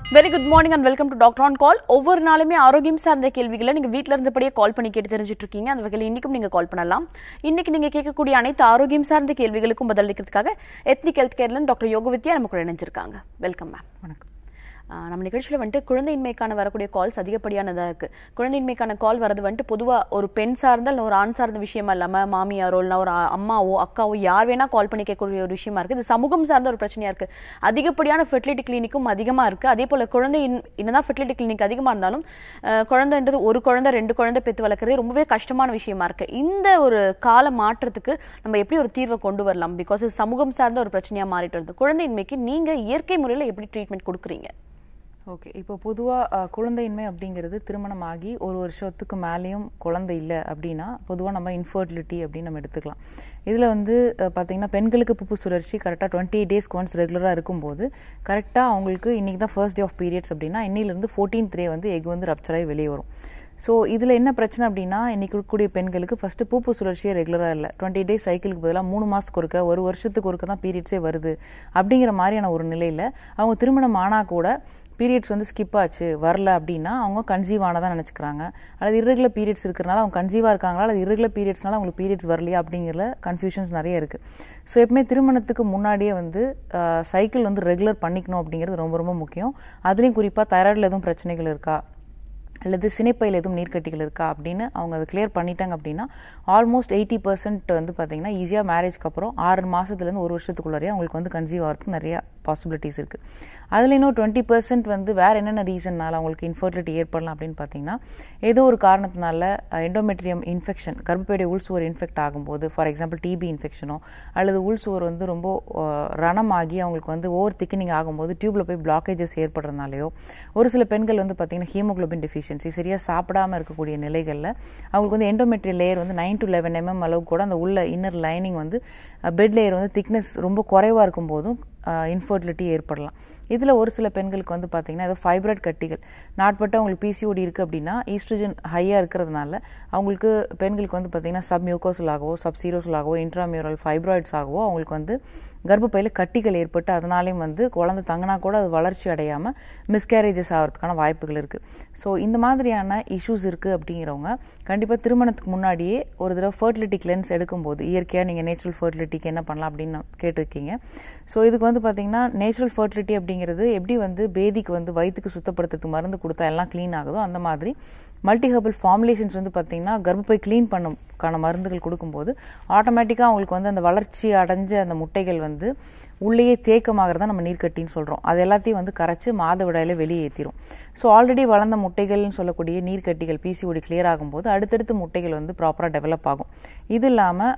Very good morning and welcome to doctor on call ஒவ்வொரு நாளுமே ஆரோக்கியம் சார்ந்த கேள்விகளை நீங்க வீட்ல இருந்தபடியே கால் பண்ணி கேட்டு தெரிஞ்சுட்டு இருக்கீங்க அந்த வகையில் இன்னைக்கும் நீங்க கால் பண்ணலாம் இன்னைக்கு நீங்க கேட்கக்கூடிய அனைத்து ஆரோக்கியம் சார்ந்த கேள்விகளுக்கும் பதிலளிக்கிறதுக்காக எத்னிக் ஹெல்த் கேர்ல டாக்டர் யோகவித்யா நமக்கு இணைஞ்சிருக்காங்க வெல்கம் மேம் வணக்கம் ஆஹ் நம்ம நிகழ்ச்சியில் வந்துட்டு குழந்தையின்மைக்கான வரக்கூடிய கால்ஸ் அதிகப்படியானதாக இருக்கு குழந்தையின்மைக்கான கால் வரது வந்துட்டு பொதுவாக ஒரு பெண் சார்ந்த இல்லை ஒரு ஆண் சார்ந்த விஷயமா இல்லாமல் மாமியாரோ இல்லை ஒரு அ- அம்மாவோ அக்காவோ யார் வேணா கால் பண்ணி கேட்கக்கூடிய ஒரு விஷயமா இருக்கு இது சமூகம் சார்ந்த ஒரு பிரச்சனையா இருக்கு அதிகப்படியான ஃபெர்டிலிட்டி கிளினிக்கும் அதிகமாக இருக்கு அதே போல குழந்தை இன்- என்னதான் ஃபெர்டிலிட்டி கிளினிக் அதிகமாக இருந்தாலும் ஆஹ் குழந்தைன்றது ஒரு குழந்தை ரெண்டு குழந்தை பெற்று வளர்க்குறதே ரொம்பவே கஷ்டமான விஷயமா இருக்கு இந்த ஒரு கால மாற்றத்துக்கு நம்ம எப்படி ஒரு தீர்வை கொண்டு வரலாம் பிகாஸ் இது சமூகம் சார்ந்த ஒரு பிரச்சனையா மாறிட்டு வருது குழந்தையின்மைக்கு நீங்க இயற்கை முறையில் எப்படி ட்ரீட்மெண்ட் கொடுக்குறீங்க ஓகே இப்போ பொதுவாக குழந்தையின்மை அப்படிங்கிறது திருமணம் ஆகி ஒரு வருஷத்துக்கு மேலேயும் குழந்தை இல்லை அப்படின்னா பொதுவாக நம்ம இன்ஃபர்டிலிட்டி அப்படின்னு நம்ம எடுத்துக்கலாம் இதில் வந்து அஹ், பார்த்தீங்கன்னா பெண்களுக்கு புப்பு சுழற்சி கரெக்டாக டுவெண்ட்டி டேஸ்க்கு ஒன்ஸ் ரெகுலராக இருக்கும்போது கரெக்டாக அவங்களுக்கு இன்றைக்கி தான் ஃபர்ஸ்ட் டே ஆஃப் பீரியட்ஸ் அப்படின்னா இன்னிலேருந்து ஃபோர்டீன்த் டே வந்து எக் வந்து ரப்சர் ஆகி வெளியே வரும் ஸோ இதில் என்ன பிரச்சனை அப்படின்னா இன்னைக்கு இருக்கக்கூடிய பெண்களுக்கு ஃபஸ்ட்டு பூப்பு சுழற்சியே ரெகுலராக இல்லை டுவெண்ட்டி டேஸ் சைக்கிளுக்கு பதிலாக மூணு மாதத்துக்கு ஒருக்க ஒரு வருஷத்துக்கு ஒருக்க தான் பீரியட்ஸே வருது அப்படிங்கிற மாதிரியான ஒரு நிலையில் அவங்க திருமணம் ஆனால் கூட பீரியட்ஸ் வந்து ஸ்கிப் ஆச்சு வரல அப்படின்னா அவங்க கன்சீவ் ஆனதான் நினச்சிக்கிறாங்க அல்லது irregular பீரியட்ஸ் இருக்கிறனால அவங்க கன்சீவாக இருக்காங்களா அல்லது irregular பீரியட்ஸ்னால அவங்களுக்கு பீரியட்ஸ் வரலையா அப்படிங்கிற கன்ஃபியூஷன்ஸ் நிறைய இருக்குது ஸோ எப்பவுமே திருமணத்துக்கு முன்னாடியே வந்து சைக்கிள் வந்து ரெகுலர் பண்ணிக்கணும் அப்படிங்கிறது ரொம்ப ரொம்ப முக்கியம் அதுலேயும் குறிப்பாக தைராய்டில் எதுவும் பிரச்சனைகள் இருக்கா அல்லது சினைப்பையில் எதுவும் நீர்க்கட்டிகள் இருக்கா அப்படின்னு அவங்க அதை கிளியர் பண்ணிட்டாங்க அப்படின்னா ஆல்மோஸ்ட் எயிட்டி பர்சன்ட் வந்து பார்த்தீங்கன்னா ஈஸியாக மேரேஜ்க்கு அப்புறம் ஆறு மாதத்துலேருந்து ஒரு வருஷத்துக்குள்ளாரே அவங்களுக்கு வந்து கன்சீவ் ஆகிறதுக்கு நிறைய பாசிபிலிட்டிஸ் இருக்குது அதில் இன்னும் டுவெண்ட்டி பர்சன்ட் வந்து வேறு என்னென்ன ரீசன்னால அவங்களுக்கு இன்ஃபர்டிலிட்டி ஏற்படலாம் அப்படின்னு பார்த்தீங்கன்னா ஏதோ ஒரு காரணத்தினால எண்டோமெட்ரியம் இன்ஃபெக்ஷன் கர்ப்பப்பையுடைய உள்சுவர் இன்ஃபெக்ட் ஆகும்போது ஃபார் எக்ஸாம்பிள் டிபி இன்ஃபெக்ஷனோ அல்லது உள்சுவர் வந்து ரொம்ப அஹ், ரணமாகி அவங்களுக்கு வந்து ஓவர் திக்கனிங் ஆகும்போது டியூப்பில் போய் பிளாக்கேஜஸ் ஏற்படுறதுனாலையோ ஒரு சில பெண்கள் வந்து பார்த்தீங்கன்னா ஹீமோகுளோபின் டெஃபிஷியன்சி சரியாக சாப்பிடாம இருக்கக்கூடிய நிலைகளில் அவங்களுக்கு வந்து எண்டோமெட்ரியல் லேயர் வந்து நைன் டு லெவன் எம்எம் அளவுக்கு கூட அந்த உள்ள இன்னர் லைனிங் வந்து பெட் லேயர் வந்து திக்னஸ் ரொம்ப குறைவாக இருக்கும் போதும் இன்ஃபர்டிலிட்டி ஏற்படலாம் இதில் ஒரு சில பெண்களுக்கு வந்து பார்த்தீங்கன்னா ஏதோ ஃபைப்ராய்ட் கட்டிகள் நாட்பட்டு அவங்களுக்கு பிசிஓடி இருக்குது அப்படின்னா ஈஸ்ட்ரஜன் ஹையாக இருக்கிறதுனால அவங்களுக்கு பெண்களுக்கு வந்து பார்த்தீங்கன்னா சப் மியூக்கோசலாகவோ சப் சீரோசலாகவோ இன்ட்ராமியூரல் ஃபைப்ராய்ட்ஸ் ஆகவோ அவங்களுக்கு வந்து கர்ப்பப்பையில் கட்டிகள் ஏற்பட்டு அதனாலேயும் வந்து குழந்தை தங்கினா கூட அது வளர்ச்சி அடையாமல் மிஸ்கேரேஜஸ் ஆகிறதுக்கான வாய்ப்புகள் இருக்குது ஸோ இந்த மாதிரியான இஷ்யூஸ் இருக்குது அப்படிங்கிறவங்க கண்டிப்பாக திருமணத்துக்கு முன்னாடியே ஒரு தடவை ஃபர்டிலிட்டி கிளென்ஸ் எடுக்கும்போது இயற்கையாக நீங்கள் நேச்சுரல் ஃபர்டிலிட்டிக்கு என்ன பண்ணலாம் அப்படின்னு கேட்டிருக்கீங்க ஸோ இதுக்கு வந்து பார்த்தீங்கன்னா நேச்சுரல் ஃபர்டிலிட்டி அப்படிங்கிறது எப்படி வந்து பேதிக்கு வந்து வயிற்றுக்கு சுத்தப்படுத்துறதுக்கு மருந்து கொடுத்தா எல்லாம் க்ளீன் ஆகுதோ அந்த மாதிரி மல்டி ஹெர்பல் ஃபார்முலேஷன்ஸ் வந்து பார்த்தீங்கன்னா கர்ப்பப்பை க்ளீன் பண்ணக்கான மருந்துகள் கொடுக்கும்போது ஆட்டோமேட்டிக்காக அவங்களுக்கு வந்து அந்த வளர்ச்சி அடைஞ்ச அந்த முட்டைகள் வந்து உள்ளேயே தேக்கமாகறத நம்ம நீர்க்கட்டின்னு சொல்கிறோம் அது எல்லாத்தையும் வந்து கரைச்சி மாதவிடாயில வெளியே ஏற்றிரும் ஸோ ஆல்ரெடி வளர்ந்த முட்டைகள்னு சொல்லக்கூடிய நீர்க்கட்டிகள் பிசிஓடி கிளியர் ஆகும்போது அடுத்தடுத்து முட்டைகள் வந்து ப்ராப்பராக டெவலப் ஆகும் இது இல்லாமல்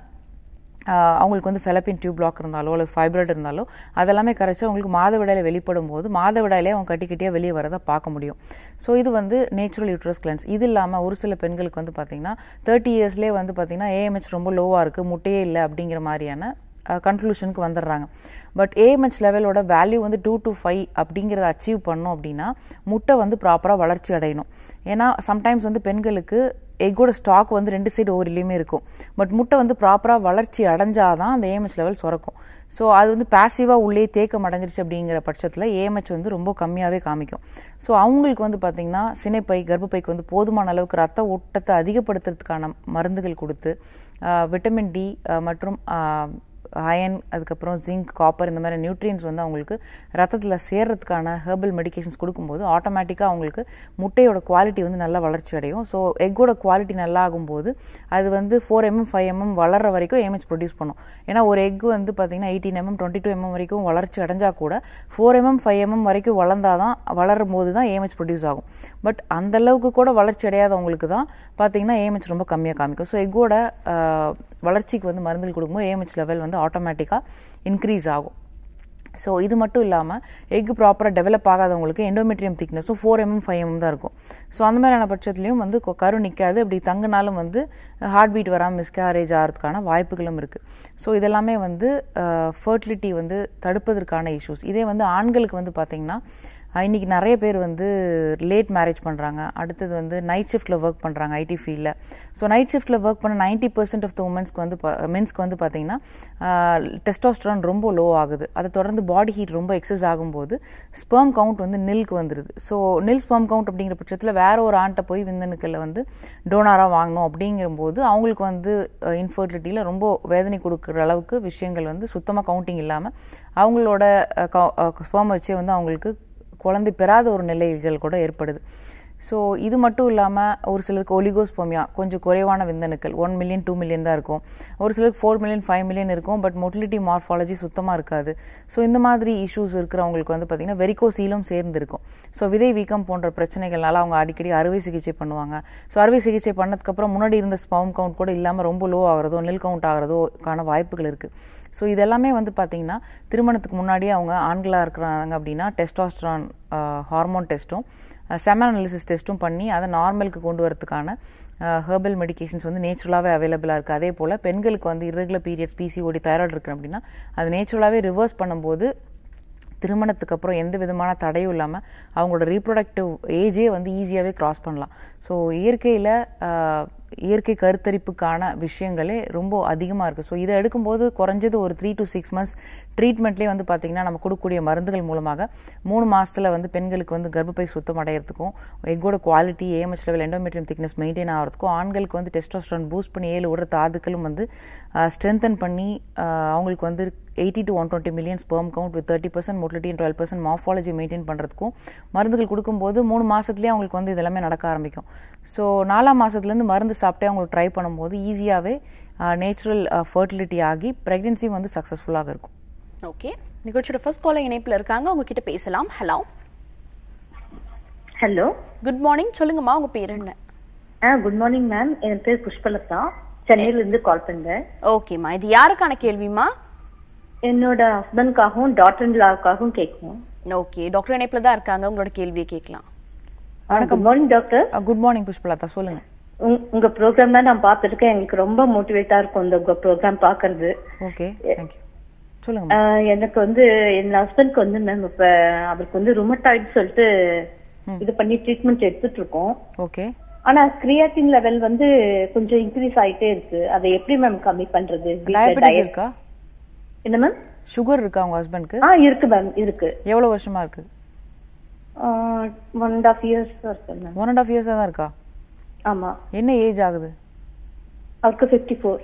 ஆஹ் அவங்களுக்கு வந்து ஃபெலப்பின் டியூப் பிளாக் இருந்தாலோ அல்லது ஃபைப்ராய்டு இருந்தாலோ அதெல்லாமே கரைச்சி அவங்களுக்கு மாதவிடாயில் வெளிப்படும் போது மாதவிடாயிலே அவங்க கட்டி கட்டியாக வெளியே வரதை பார்க்க முடியும் ஸோ இது வந்து நேச்சுரல் யூட்ரஸ் கிளன்ஸ் இது இல்லாமல் ஒரு சில பெண்களுக்கு வந்து பார்த்தீங்கன்னா தேர்ட்டி இயர்ஸ்லேயே வந்து பார்த்தீங்கன்னா ஏஎம்ஹெச் ரொம்ப லோவாக இருக்குது முட்டையே இல்லை அப்படிங்கிற மாதிரியான கன்க்ளூஷனுக்கு வந்துடுறாங்க பட் ஏஎம்ஹெச் லெவலோட வேல்யூ வந்து டூ டு ஃபைவ் அப்படிங்கிறத அச்சீவ் பண்ணோம் அப்படின்னா முட்டை வந்து ப்ராப்பராக வளர்ச்சி அடையணும் ஏன்னா சம்டைம்ஸ் வந்து பெண்களுக்கு எக்கோட ஸ்டாக் வந்து ரெண்டு சைடு ஓவரிலையுமே இருக்கும் பட் முட்டை வந்து ப்ராப்பராக வளர்ச்சி அடைஞ்சாதான் அந்த ஏஎம்ஹெச் லெவல் சுரக்கும் ஸோ அது வந்து பேசிவாக உள்ளே தேக்கம் அடைஞ்சிருச்சு அப்படிங்கிற பட்சத்தில் ஏஎம்ஹெச் வந்து ரொம்ப கம்மியாகவே காமிக்கும் ஸோ அவங்களுக்கு வந்து பார்த்திங்கன்னா சினைப்பை கர்ப்பப்பைக்கு வந்து போதுமான அளவுக்கு ரத்த ஓட்டத்தை அதிகப்படுத்துறதுக்கான மருந்துகள் கொடுத்து ஆஹ், விட்டமின் டி ஆஹ், மற்றும் ஆஹ், அயன் அதுக்கப்புறம் ஜிங்க் காப்பர் இந்த மாதிரி நியூட்ரியன்ஸ் வந்து அவங்களுக்கு ரத்தத்தில் சேர்றதுக்கான ஹெர்பல் மெடிகேஷன்ஸ் கொடுக்கும்போது ஆட்டோமேட்டிக்காக அவங்களுக்கு முட்டையோட குவாலிட்டி வந்து நல்லா வளர்ச்சி அடையும் ஸோ எக்கோட குவாலிட்டி நல்லா ஆகும்போது அது வந்து ஃபோர் எம்எம் ஃபைவ் எம்எம் வளர்ற வரைக்கும் ஏஎம்ஹெச் ப்ரொடியூஸ் பண்ணும் ஏன்னா ஒரு எக் வந்து பார்த்தீங்கன்னா eighteen MM twenty two MM வரைக்கும் வளர்ச்சி அடைஞ்சா கூட ஃபோர் எம்எம் ஃபைவ் எம்எம் வரைக்கும் வளர்ந்தாதான் வளரும் போது தான் ஏஎம்ஹெச் ப்ரொடியூஸ் ஆகும் பட் அந்த அளவுக்கு கூட வளர்ச்சி அடையாதவங்களுக்கு தான் பார்த்தீங்கன்னா ஏஎம்ஹெச் ரொம்ப கம்மியாக காமிக்கும் ஸோ எக்கோட வளர்ச்சிக்கு வந்து மருந்துகள் கொடுக்கும்போது ஏஎம்ஹெச் லெவல் வந்து ஆட்டோமேட்டிக்காக இன்க்ரீஸ் ஆகும் ஸோ இது மட்டும் இல்லாமல் எக் ப்ராப்பராக டெவலப் ஆகாதவங்களுக்கு எண்டோமெட்ரியம் திக்னஸும் ஃபோர் எம்எம் ஃபைவ் எம்எம் தான் இருக்கும் ஸோ அந்த மாதிரியான பட்சத்துலையும் வந்து கொ- கரு நிற்காது அப்படி தங்குனாலும் வந்து ஹார்ட் பீட் வராமல் மிஸ்கேரேஜ் ஆகிறதுக்கான வாய்ப்புகளும் இருக்குது ஸோ இதெல்லாமே வந்து ஃபர்டிலிட்டி வந்து தடுப்பதற்கான இஷ்யூஸ் இதே வந்து ஆண்களுக்கு வந்து பார்த்திங்கன்னா அஹ் இன்னைக்கு நிறைய பேர் வந்து லேட் மேரேஜ் பண்ணுறாங்க அடுத்தது வந்து நைட் ஷிஃப்ட்டில் ஒர்க் பண்ணுறாங்க ஐடி ஃபீல்டில் ஸோ நைட் ஷிஃப்ட்டில் ஒர்க் பண்ண நைன்ட்டி பர்சன்ட் ஆஃப் த உமன்ஸ்க்கு வந்து மென்ஸ்க்கு வந்து பார்த்தீங்கன்னா டெஸ்டோஸ்ட்ரான் ரொம்ப லோ ஆகுது அதை தொடர்ந்து பாடி ஹீட் ரொம்ப எக்ஸஸ் ஆகும்போது ஸ்பெர்ம் கவுண்ட் வந்து நில்க்கு வந்துடுது ஸோ நில் ஸ்பெர்ம் கவுண்ட் அப்படிங்கிற பட்சத்தில் வேற ஒரு ஆண்ட்டை போய் விந்தணுக்களில் வந்து டோனாராக வாங்கணும் அப்படிங்கும்போது அவங்களுக்கு வந்து இன்ஃபர்டிலிட்டியில் ரொம்ப வேதனை கொடுக்குற அளவுக்கு விஷயங்கள் வந்து சுத்தமாக கவுண்டிங் இல்லாமல் அவங்களோட ஸ்பெர்ம் வச்சே வந்து அவங்களுக்கு குழந்தை பெறாத ஒரு நிலைகள் கூட ஏற்படுது ஸோ இது மட்டும் இல்லாமல் ஒரு சிலருக்கு ஒலிகோஸ்போமியா கொஞ்சம் குறைவான விந்தணுக்கள் ஒன் மில்லியன் டூ மில்லியன் தான் இருக்கும் ஒரு சிலருக்கு ஃபோர் மில்லியன் ஃபைவ் மில்லியன் இருக்கும் பட் மொட்டிலிட்டி மார்ஃபாலஜி சுத்தமாக இருக்காது ஸோ இந்த மாதிரி இஷ்யூஸ் இருக்கிறவங்களுக்கு வந்து பார்த்திங்கன்னா வெரிகோசீலும் சேர்ந்து இருக்கும் ஸோ விதை வீக்கம் போன்ற பிரச்சனைகள்னால அவங்க அடிக்கடி அறுவை சிகிச்சை பண்ணுவாங்க ஸோ அறுவை சிகிச்சை பண்ணதுக்கப்புறம் முன்னாடி இருந்த ஸ்பம் கவுண்ட் கூட இல்லாமல் ரொம்ப லோ ஆகிறதோ நெல் கவுண்ட் ஆகிறதோக்கான வாய்ப்புகள் இருக்குது ஸோ இதெல்லாமே வந்து பார்த்தீங்கன்னா திருமணத்துக்கு முன்னாடியே அவங்க ஆண்களாக இருக்கிறாங்க அப்படின்னா டெஸ்டாஸ்ட்ரான் ஹார்மோன் டெஸ்ட்டும் செமன் அனாலிசிஸ் டெஸ்ட்டும் பண்ணி அதை நார்மலுக்கு கொண்டு வரதுக்கான ஹெர்பல் மெடிகேஷன்ஸ் வந்து நேச்சுரலாகவே அவைலபிளாக இருக்குது அதே போல் பெண்களுக்கு வந்து irregular பீரியட்ஸ் பிசிஓடி தைராய்டு இருக்கு அப்படின்னா அது நேச்சுரலாகவே ரிவர்ஸ் பண்ணும்போது திருமணத்துக்கு அப்புறம் எந்த விதமான தடையும் இல்லாமல் அவங்களோட ரீப்ரொடக்டிவ் ஏஜே வந்து ஈஸியாகவே கிராஸ் பண்ணலாம் ஸோ இயற்கையில் இயற்கை கருத்தரிப்புக்கான விஷயங்களே ரொம்ப அதிகமாக இருக்குது ஸோ இதை எடுக்கும்போது குறைஞ்சது ஒரு த்ரீ டு சிக்ஸ் மந்த்ஸ் ட்ரீட்மெண்ட்லேயே வந்து பார்த்திங்கன்னா நம்ம கொடுக்கக்கூடிய மருந்துகள் மூலமாக மூணு மாதத்தில் வந்து பெண்களுக்கு வந்து கர்ப்பப்பை சுத்தம் அடையிறதுக்கும் எக்கோட quality AMH level endometrium thickness maintain ஆகிறதுக்கும் ஆண்களுக்கு வந்து டெஸ்டோஸ்ட்ரான் பூஸ்ட் பண்ணி ஏழு விடுற தாதுக்களும் வந்து ஸ்ட்ரென்தன் பண்ணி ஆஹ் அவங்களுக்கு வந்து eighty to one twenty million sperm count with thirty percent motility twelve percent morphology maintain பண்ணுறதுக்கும் மருந்துகள் கொடுக்கும்போது மூணு மாதத்துலேயே அவங்களுக்கு வந்து இதெல்லாமே நடக்க ஆரம்பிக்கும் ஸோ நாலாம் மாதத்துலேருந்து மருந்து சாப்பிட்டே அவங்களுக்கு ட்ரை பண்ணும்போது ஈஸியாகவே நேச்சுரல் ஃபர்டிலிட்டி ஆகி ப்ரெக்னென்சி வந்து சக்ஸஸ்ஃபுல்லாக இருக்கும் ஓகே நிகழ்ச்சியோட ஃபர்ஸ்ட் காலர் இணைப்புல இருக்காங்க அவங்க கிட்ட பேசலாம் ஹலோ ஹலோ குட் மார்னிங் சொல்லுங்கம்மா உங்க பேர் என்ன ஆ குட் மார்னிங் மேம் என் பேர் புஷ்பலதா சென்னையில இருந்து கால் பண்றேன் ஓகேம்மா இது யாருக்கான கேள்விமா என்னோட ஹஸ்பண்ட்காகவும் டாட்டர் லாவுக்காகவும் கேட்கணும் ஓகே டாக்டர் இணைப்புல தான் இருக்காங்க உங்களோட கேள்வியை கேட்கலாம் good morning doctor good morning Pushpalatha சொல்லுங்கள் உங்க ப்ரோக்ராம் தான் நான் பார்த்துருக்கேன் எங்களுக்கு ரொம்ப மோட்டிவேட்டா இருக்கும் இந்த உங்க ப்ரோக்ராம் பாக்குறது ஓகே தேங்க்யூ சொல்லுங்க ஆ, எனக்கு வந்து என் ஹஸ்பண்ட்க்கு வந்து மேம் இப்ப அவருக்கு வந்து ருமட்டாய்டு சொல்லிட்டு இது பண்ணி ட்ரீட்மெண்ட் எடுத்துட்டு இருக்கோம் ஓகே ஆனா கிரியாட்டின் லெவல் வந்து கொஞ்சம் இன்க்ரீஸ் ஆயிட்டே இருக்கு அதை எப்படி மேம் கம்மி பண்றது வீட்ல டயபெட்டிஸ் diet- இருக்கா என்ன மேம் சுகர் இருக்கா உங்க ஹஸ்பண்ட்க்கு ஆ இருக்கு மேம் இருக்கு எவ்வளோ வருஷமா இருக்கு ஒன் அண்ட் ஆஃப் இயர்ஸ் இருக்கு மேம் ஒன் அண்ட் ஆஃப் இயர்ஸாக தான் இருக்கா ஆமா என்ன ஏஜ் ஆகுது அவருக்கு fifty four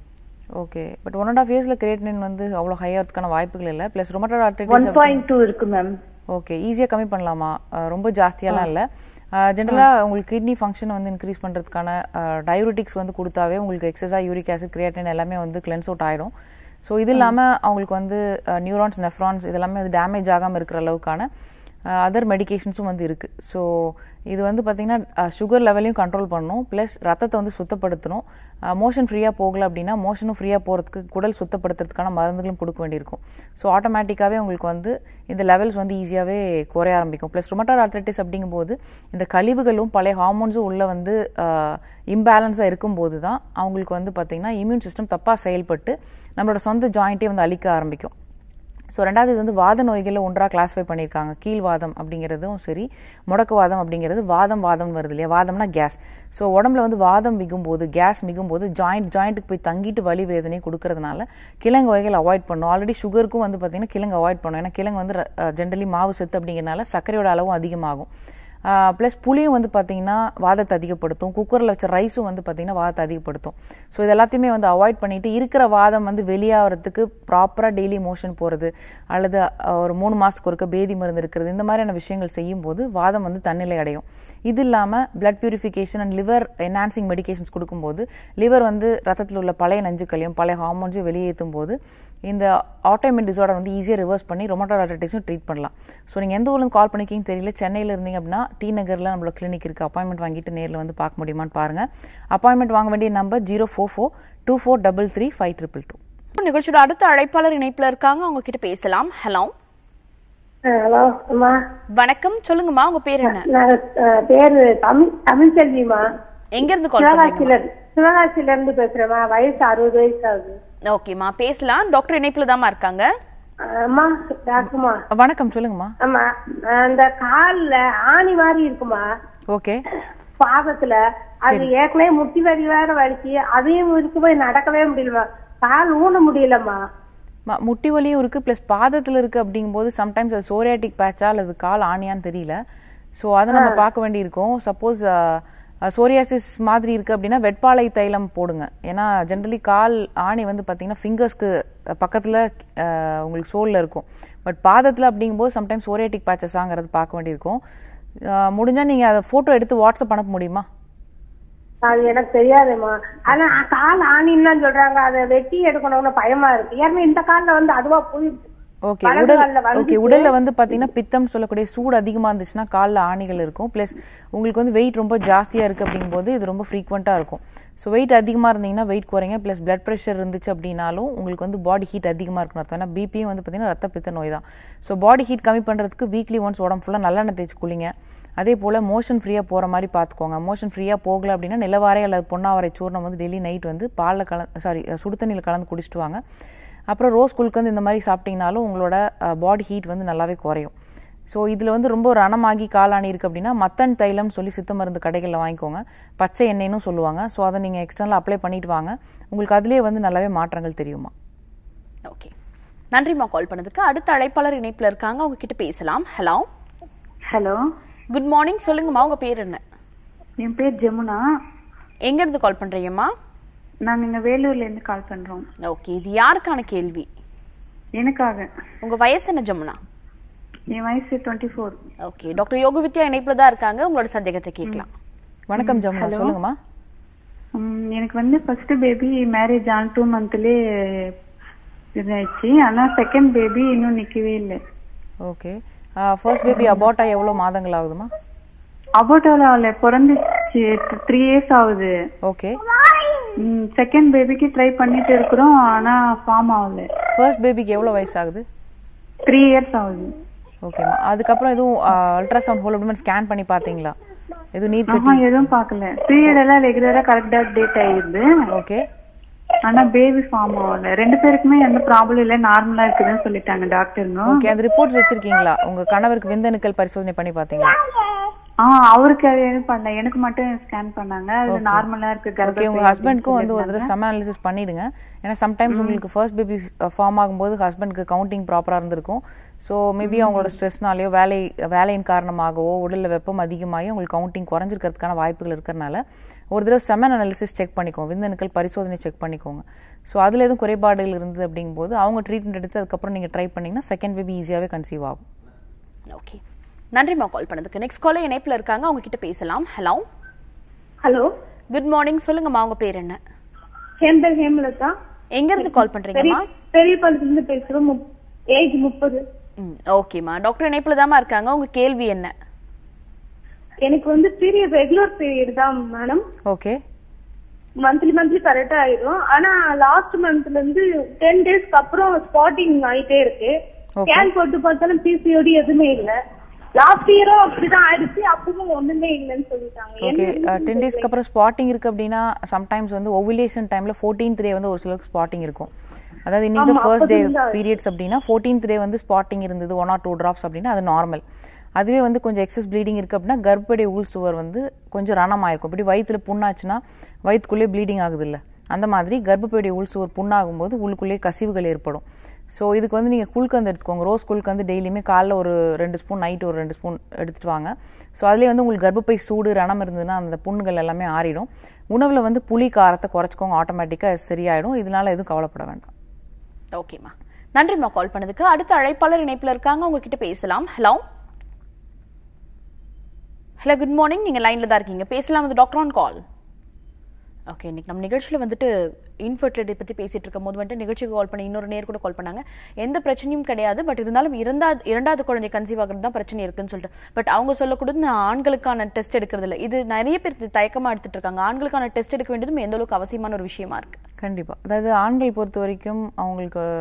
okay but one and half இயர்ஸில் கிரியேட்டினின் வந்து அவ்வளோ ஹையாகிறதுக்கான வாய்ப்புகள் இல்லை ப்ளஸ் ரொமட்டர் ஒன் ஆர்டிட்டிஸ் பாயிண்ட் டூ இருக்கு மேம் ஓகே ஈஸியாக கம்மி பண்ணலாமா அஹ் ரொம்ப ஜாஸ்தியாலாம் இல்லை ஜென்ரலாக உங்களுக்கு கிட்னி ஃபங்க்ஷன் வந்து இன்க்ரீஸ் பண்ணுறதுக்கான டயூரிட்டிக்ஸ் வந்து கொடுத்தாவே உங்களுக்கு எக்ஸஸாக யூரிக் ஆசிட் கிரியேட்டின் எல்லாமே வந்து கிளென்ஸ் அவுட் ஆயிடும் ஸோ இது இல்லாமல் அவங்களுக்கு வந்து நியூரான்ஸ் நெஃப்ரான்ஸ் இதெல்லாமே வந்து டேமேஜ் ஆகாமல் இருக்கிற அளவுக்கான அதர் மெடிகேஷன்ஸும் வந்து இருக்குது ஸோ இது வந்து பார்த்திங்கன்னா சுகர் லெவலையும் கண்ட்ரோல் பண்ணணும் ப்ளஸ் ரத்தத்தை வந்து சுத்தப்படுத்தணும் மோஷன் ஃப்ரீயாக போகல அப்படின்னா மோஷனும் ஃப்ரீயாக போகிறதுக்கு குடல் சுத்தப்படுத்துறதுக்கான மருந்துகளும் கொடுக்க வேண்டியிருக்கும் ஸோ ஆட்டோமேட்டிக்காகவே உங்களுக்கு வந்து இந்த லெவல்ஸ் வந்து ஈஸியாகவே குறைய ஆரம்பிக்கும் ப்ளஸ் ரொமட்டார் ஆர்த்ரைட்டிஸ் அப்படிங்கும்போது இந்த கழிவுகளும் பழைய ஹார்மோன்ஸும் உள்ள வந்து இம்பேலன்ஸாக இருக்கும்போது தான் அவங்களுக்கு வந்து பார்த்திங்கன்னா இம்யூன் சிஸ்டம் தப்பாக செயல்பட்டு நம்மளோட சொந்த ஜாயிண்ட்டே வந்து அழிக்க ஆரம்பிக்கும் ஸோ ரெண்டாவது இது வந்து வாத நோய்களில் ஒன்றாக கிளாஸிஃபை பண்ணியிருக்காங்க கீழ்வாதம் அப்படிங்கிறதும் சரி முடக்குவாதம் அப்படிங்கிறது வாதம் வாதம் வருது இல்லையா வாதம்னா கேஸ் ஸோ உடம்புல வந்து வாதம் மிகும்போது கேஸ் மிகும்போது ஜாயிண்ட் ஜாயிண்ட்டுக்கு போய் தங்கிட்டு வலி வேதனை கொடுக்கறதுனால கிழங்கு வகைகள் அவாய்ட் பண்ணும் ஆல்ரெடி சுகருக்கும் வந்து பார்த்தீங்கன்னா கிழங்கு அவாய்ட் பண்ணும் ஏன்னா கிழங்கு வந்து ஜென்ரலி மாவு சத்து அப்படிங்கிறனால சர்க்கரையோட அளவும் அதிகமாகும் ப்ளஸ் புளியும் வந்து பார்த்தீங்கன்னா வாதத்தை அதிகப்படுத்தும் குக்கரில் வச்ச ரைஸும் வந்து பார்த்தீங்கன்னா வாதத்தை அதிகப்படுத்தும் ஸோ இது எல்லாத்தையுமே வந்து அவாய்ட் பண்ணிட்டு இருக்கிற வாதம் வந்து வெளியாகிறதுக்கு ப்ராப்பராக டெய்லி மோஷன் போகிறது அல்லது அஹ், ஒரு மூணு மாதத்துக்கு ஒருக்க பேதி மருந்து இருக்கிறது இந்த மாதிரியான விஷயங்கள் செய்யும்போது வாதம் வந்து தன்னிலை அடையும் இது இல்லாமல் blood purification and liver enhancing medications கொடுக்கும்போது லிவர் வந்து ரத்தத்தில் உள்ள பழைய நஞ்சுக்களையும் பழைய ஹார்மோன்ஸையும் வெளியேற்றும் போது இந்த ஆட்டோமின் டிசார்டர் வந்து ஈஸியாக ரிவர்ஸ் பண்ணி ரொமட்டோ ஆர்டிட்டிஸும் ட்ரீட் பண்ணலாம் ஸோ நீங்கள் எந்த ஊர்லேருந்து கால் பண்ணிக்கிங்கன்னு தெரியல சென்னையில் இருந்தீங்க அப்படின்னா டி நகரில் நம்மளோட கிளினிக் இருக்குது அப்பாயின்மெண்ட் வாங்கிட்டு நேரில் வந்து பார்க்க முடியுமான்னு பாருங்கள் அப்பாயின்மெண்ட் வாங்க வேண்டிய number zero four four two four double three five triple two நிகழ்ச்சியோட அடுத்த அழைப்பாளர் இணைப்புல இருக்காங்க அவங்க கிட்ட பேசலாம் ஹலோ ஹலோ அம்மா வணக்கம் சொல்லுங்கம்மா உங்க பேர் என்ன நான் அஹ், பேரு தமிழ் தமிழ்செல்விமா எங்க இருந்து கால் பண்றீங்க சிவகாசியில சிவகாசியில இருந்து பேசுறேம்மா வயசு அறுபது வயசு ஆகுது ஓகேம்மா பேசலாம் டாக்டர் இணைப்புல தாம்மா இருக்காங்க அம்மா டாக்டர்மா வணக்கம் சொல்லுங்கம்மா ஆமா அந்த கால்ல ஆணி மாதிரி இருக்குமா ஓகே பாதத்துல அது ஏற்கனவே முட்டி வலி வேற வலிக்கு அதையும் இருக்கு போய் நடக்கவே முடியலமா கால் ஊன முடியலம்மா ம- முட்டி வலியும் இருக்கு ப்ளஸ் பாதத்தில் இருக்கு அப்படிங்கும்போது சம்டைம்ஸ் அது சோரியாட்டிக் பேட்சா அல்லது கால் ஆணியான்னு தெரியல ஸோ அதை நம்ம பார்க்க வேண்டியிருக்கும் சப்போஸ் சோரியாசிஸ் மாதிரி இருக்கு அப்படின்னா வெட்பாலை தைலம் போடுங்க ஏன்னா ஜென்ரலி கால் ஆணி வந்து பார்த்தீங்கன்னா ஃபிங்கர்ஸ்க்கு பக்கத்தில் உங்களுக்கு சோலில் இருக்கும் பட் பாதத்தில் அப்படிங்கும்போது சம்டைம்ஸ் சோரியாட்டிக் பேச்சஸாங்கிறது பார்க்க வேண்டியிருக்கும் அஹ், முடிஞ்சா நீங்கள் அதை ஃபோட்டோ எடுத்து வாட்ஸ்அப் அனுப்ப முடியுமா அது எனக்கு தெரியாதும்மா ஆனா கால் ஆணின்னு தான் சொல்றாங்க அதை வெட்டி எடுக்கணும்னு பயமா இருக்கு ஏன்னா இந்த கால்ல வந்து அதுவா போயிடுச்சு ஓகே வலது உடல் கால்ல ஓகே வந்துச்சு. உடல்ல வந்து பாத்தீங்கன்னா பித்தம் சொல்லக்கூடிய சூடு அதிகமா இருந்துச்சுன்னா கால்ல ஆணிகள் இருக்கும் ப்ளஸ் உங்களுக்கு வந்து வெயிட் ரொம்ப ஜாஸ்தியா இருக்கு அப்படிங்கும்போது இது ரொம்ப ஃப்ரீக்வெண்டா இருக்கும் ஸோ வெயிட் அதிகமா இருந்தீங்கன்னா வெயிட் குறைங்க ப்ளஸ் பிளட் ப்ரெஷர் இருந்துச்சு அப்படின்னாலும் உங்களுக்கு வந்து பாடி ஹீட் அதிகமா இருக்கணும் அர்த்தம் ஏன்னா பிபியும் வந்து பாத்தீங்கன்னா ரத்த பித்த நோய் தான் ஸோ பாடி ஹீட் கம்மி பண்றதுக்கு வீக்லி ஒன்ஸ் உடம்பு ஃபுல்லா நல்லெண்ணெய் தேய்ச்சி குளிங்க அதே போல் மோஷன் ஃப்ரீயாக போகிற மாதிரி பார்த்துக்கோங்க மோஷன் ஃப்ரீயாக போகல அப்படின்னா நிலவாரை அல்லது பொன்னாவரை சூர்ணம் வந்து டெய்லி நைட் வந்து பாலில் கல சாரி சுடு தண்ணியில் கலந்து குடிச்சிட்டு வாங்க அப்புறம் ரோஸ் குல்கந்து இந்த மாதிரி சாப்பிட்டீங்கனாலும் உங்களோட பாடி ஹீட் வந்து நல்லாவே குறையும் ஸோ இதில் வந்து ரொம்ப ரணமாகி காலாணி இருக்குது அப்படின்னா மத்தன் தைலம்னு சொல்லி சித்த மருந்து கடைகளில் வாங்கிக்கோங்க பச்சை எண்ணெய்னு சொல்லுவாங்க ஸோ அதை நீங்கள் எக்ஸ்டர்னலாக அப்ளை பண்ணிட்டு வாங்க உங்களுக்கு அதிலே வந்து நல்லாவே மாற்றங்கள் தெரியுமா ஓகே நன்றிம்மா கால் பண்ணதுக்கு அடுத்த அழைப்பாளர் இணைப்புல இருக்காங்க அவங்க கிட்ட பேசலாம் ஹலோ ஹலோ குட் மார்னிங் சொல்லுங்கம்மா உங்க பேர் என்ன என் பேர் ஜெமுனா எங்க இருந்து கால் பண்றீங்கம்மா நாங்க இங்க வேலூர்ல இருந்து கால் பண்றோம் ஓகே இது யாருக்கான கேள்வி எனக்காக உங்க வயசு என்ன ஜமுனா என் வயசு டுவெண்ட்டி ஃபோர் ஓகே டாக்டர் யோக வித்யா இணைப்புல தான் இருக்காங்க உங்களோட சந்தேகத்தை கேட்கலாம் வணக்கம் ஜமுனா சொல்லுங்கம்மா எனக்கு வந்து ஃபர்ஸ்ட் பேபி மேரேஜ் ஆன டூ மந்த்லயே இதாயிடுச்சு ஆனா செகண்ட் பேபி இன்னும் நிக்கவே இல்லை ஓகே ஃபர்ஸ்ட் பேபி அபாட்டா எவ்வளோ மாதங்கள் ஆகுதுமா அபோட்டோல அவளை பிறந்துச்சு த்ரீ இயர்ஸ் ஆகுது ஓகே செகண்ட் பேபிக்கு ட்ரை பண்ணிட்டு இருக்கிறோம் ஆனா ஃபார்ம் ஆகல ஃபர்ஸ்ட் பேபிக்கு எவ்வளோ வயசு ஆகுது த்ரீ இயர்ஸ் ஆகுது ஓகேம்மா அதுக்கப்புறம் எதுவும் அல்ட்ராசவுண்ட் ஹோல் அப்டமன் ஸ்கேன் பண்ணி பார்த்தீங்களா எதுவும் நீர் ஆஹா கட்டி எதுவும் பார்க்கல பீரியட் எல்லாம் ரெகுலரா கரெக்டா டேட் ஆயிடுது ஓகே ஆனா பேபி ஃபார்ம் ஆகல ரெண்டு பேருக்குமே எந்த ப்ராப்ளம் இல்ல நார்மலா இருக்குதுன்னு சொல்லிட்டாங்க டாக்டருங்க ஓகே அந்த ரிப்போர்ட்ஸ் வச்சிருக்கீங்களா உங்க கணவருக்கு விந்தணுக்கள் பரிசோதனை பண்ணி பார்த்தீங்களா ஆ அவருக்கு அது எதுவும் பண்ணல எனக்கு மட்டும் ஸ்கேன் பண்ணாங்க அது நார்மலா இருக்கு ஓகே கர்ப்பப்பை உங்க ஹஸ்பண்ட்க்கும் வந்து ஒரு தடவை செம அனாலிசிஸ் பண்ணிடுங்க ஏன்னா சம்டைம்ஸ் உங்களுக்கு ஃபர்ஸ்ட் பேபி ஃபார்ம் ஆகும்போது ஹஸ்பண்ட்க்கு கவுண்டிங் ப்ராப்பரா இருந்திருக்கும் ஸோ மேபி அவங்களோட ஸ்ட்ரெஸ்னாலேயோ வேலை வேலையின் காரணமாகவோ உடல்ல வெப்பம் அதிகமாகி உங்களுக்கு கவுண்டிங் குறைஞ்சிருக்கிறதுக்கான வாய்ப்புகள் இருக்கிறனால ஒரு தடவை செமன் அனாலிசிஸ் செக் பண்ணிக்கோங்க விந்தணுக்கள் பரிசோதனை செக் பண்ணிக்கோங்க ஸோ அதில் எதுவும் குறைபாடுகள் இருந்தது அப்படிங்கும்போது அவங்க ட்ரீட்மெண்ட் எடுத்து அதுக்கப்புறம் நீங்கள் ட்ரை பண்ணீங்கன்னா செகண்ட் பேபி ஈஸியாகவே கன்சீவ் ஆகும் ஓகே நன்றிம்மா கால் பண்ணதுக்கு நெக்ஸ்ட் காலர் இணைப்புல இருக்காங்க அவங்க கிட்ட பேசலாம் ஹலோ ஹலோ குட் மார்னிங் சொல்லுங்கம்மா உங்க பேர் என்ன என் பேர் ஹேமலதா எங்க இருந்து கால் பண்றீங்கம்மா பெரிய பாலத்துல இருந்து பேசுறோம் ஏஜ் முப்பது ம் ஓகேம்மா டாக்டர் இணைப்புல தாம்மா இருக்காங்க உங்க கேள்வி என்ன எனக்கு வந்து பீரியட் ரெகுலர் பீரியட் தான் மேடம் ஓகே மந்த்லி மந்த்லி கரெக்டா ஆயிடும் ஆனா லாஸ்ட் மந்த்ல இருந்து டென் டேஸ்க்கு அப்புறம் ஸ்பாட்டிங் ஆயிட்டே இருக்கு Okay. ஸ்கேன் போட்டு பார்த்தாலும் பிசிஓடி எதுவுமே இல்ல லாஸ்ட் இயரும் அப்படிதான் ஆயிடுச்சு அப்பவும் ஒண்ணுமே இல்லைன்னு சொல்லிட்டாங்க ஓகே என்ன டென் டேஸ்க்கு அப்புறம் ஸ்பாட்டிங் இருக்கு அப்படின்னா சம்டைம்ஸ் வந்து ஓவுலேஷன் டைம்ல ஃபோர்டீன்த் டே வந்து ஒரு சிலருக்கு ஸ்பாட்டிங் இருக்கும் அதாவது இன்னைக்கு ஆமா, ஃபர்ஸ்ட் டே அப்பதான் பீரியட்ஸ் அப்படின்னா ஃபோர்டீன்த் டே வந்து ஸ்பாட்டிங் இருந்தது ஒன் ஆர் டூ டிராப்ஸ் அப்படின்னா அது நார்மல் அதுவே வந்து கொஞ்சம் எக்ஸஸ் ப்ளீடிங் இருக்கு அப்படின்னா கர்ப்படை ஊல் சுவர் வந்து கொஞ்சம் ரணமாயிருக்கும் இப்படி வயிற்றுல புண்ணாச்சுன்னா வயிற்றுக்குள்ளே ப்ளீடிங் ஆகுது இல்ல அந்த மாதிரி கர்ப்பப்பையுடைய உள் சுவர் புண்ணாகும்போது உள்ளுக்குள்ளேயே கசிவுகள் ஏற்படும் ஸோ இதுக்கு வந்து நீங்கள் குல்கந்து எடுத்துக்கோங்க ரோஸ் குல்கந்து டெய்லியுமே காலைல ஒரு ரெண்டு ஸ்பூன் நைட் ஒரு ரெண்டு ஸ்பூன் எடுத்துட்டு வாங்க ஸோ அதுலேயே வந்து உங்களுக்கு கர்ப்பப்பை சூடு ரணம் இருந்ததுன்னா அந்த புண்ணுகள் எல்லாமே ஆறிடும் உணவில் வந்து புளி காரத்தை குறைச்சிக்கோங்க ஆட்டோமேட்டிக்காக சரியாயிடும் இதனால எதுவும் கவலைப்பட வேண்டாம் ஓகேம்மா நன்றிம்மா கால் பண்ணதுக்கு அடுத்த அழைப்பாளர் இணைப்புல இருக்காங்க உங்ககிட்ட பேசலாம் ஹலோ ஹலோ குட் மார்னிங் நீங்க லைன்ல தான் இருக்கீங்க பேசலாம் வந்து டாக்டர் ஆன் கால் ஓகே இன்னைக்கு நம்ம நிகழ்ச்சியில் வந்துட்டு இன்ஃபர்டிலிட்டி பற்றி பேசிட்டு இருக்கும் போது வந்துட்டு நிகழ்ச்சிக்கு கால் பண்ணி இன்னொரு நேர் கூட கால் பண்ணாங்க எந்த பிரச்சனையும் கிடையாது பட் இருந்தாலும் இரண்டாவது இரண்டாவது குழந்தை கன்சீவ் ஆகிறது தான் பிரச்சனை இருக்குன்னு சொல்லிட்டு பட் அவங்க சொல்லக்கூடாது நான் ஆண்களுக்கான டெஸ்ட் எடுக்கிறது இல்லை இது நிறைய பேர் இது தயக்கமா எடுத்துட்டு இருக்காங்க ஆண்களுக்கான டெஸ்ட் எடுக்க வேண்டியதும் எந்த அளவுக்கு அவசியமான ஒரு விஷயமா இருக்கு கண்டிப்பாக அதாவது ஆண்கள் பொறுத்த வரைக்கும் அவங்களுக்கு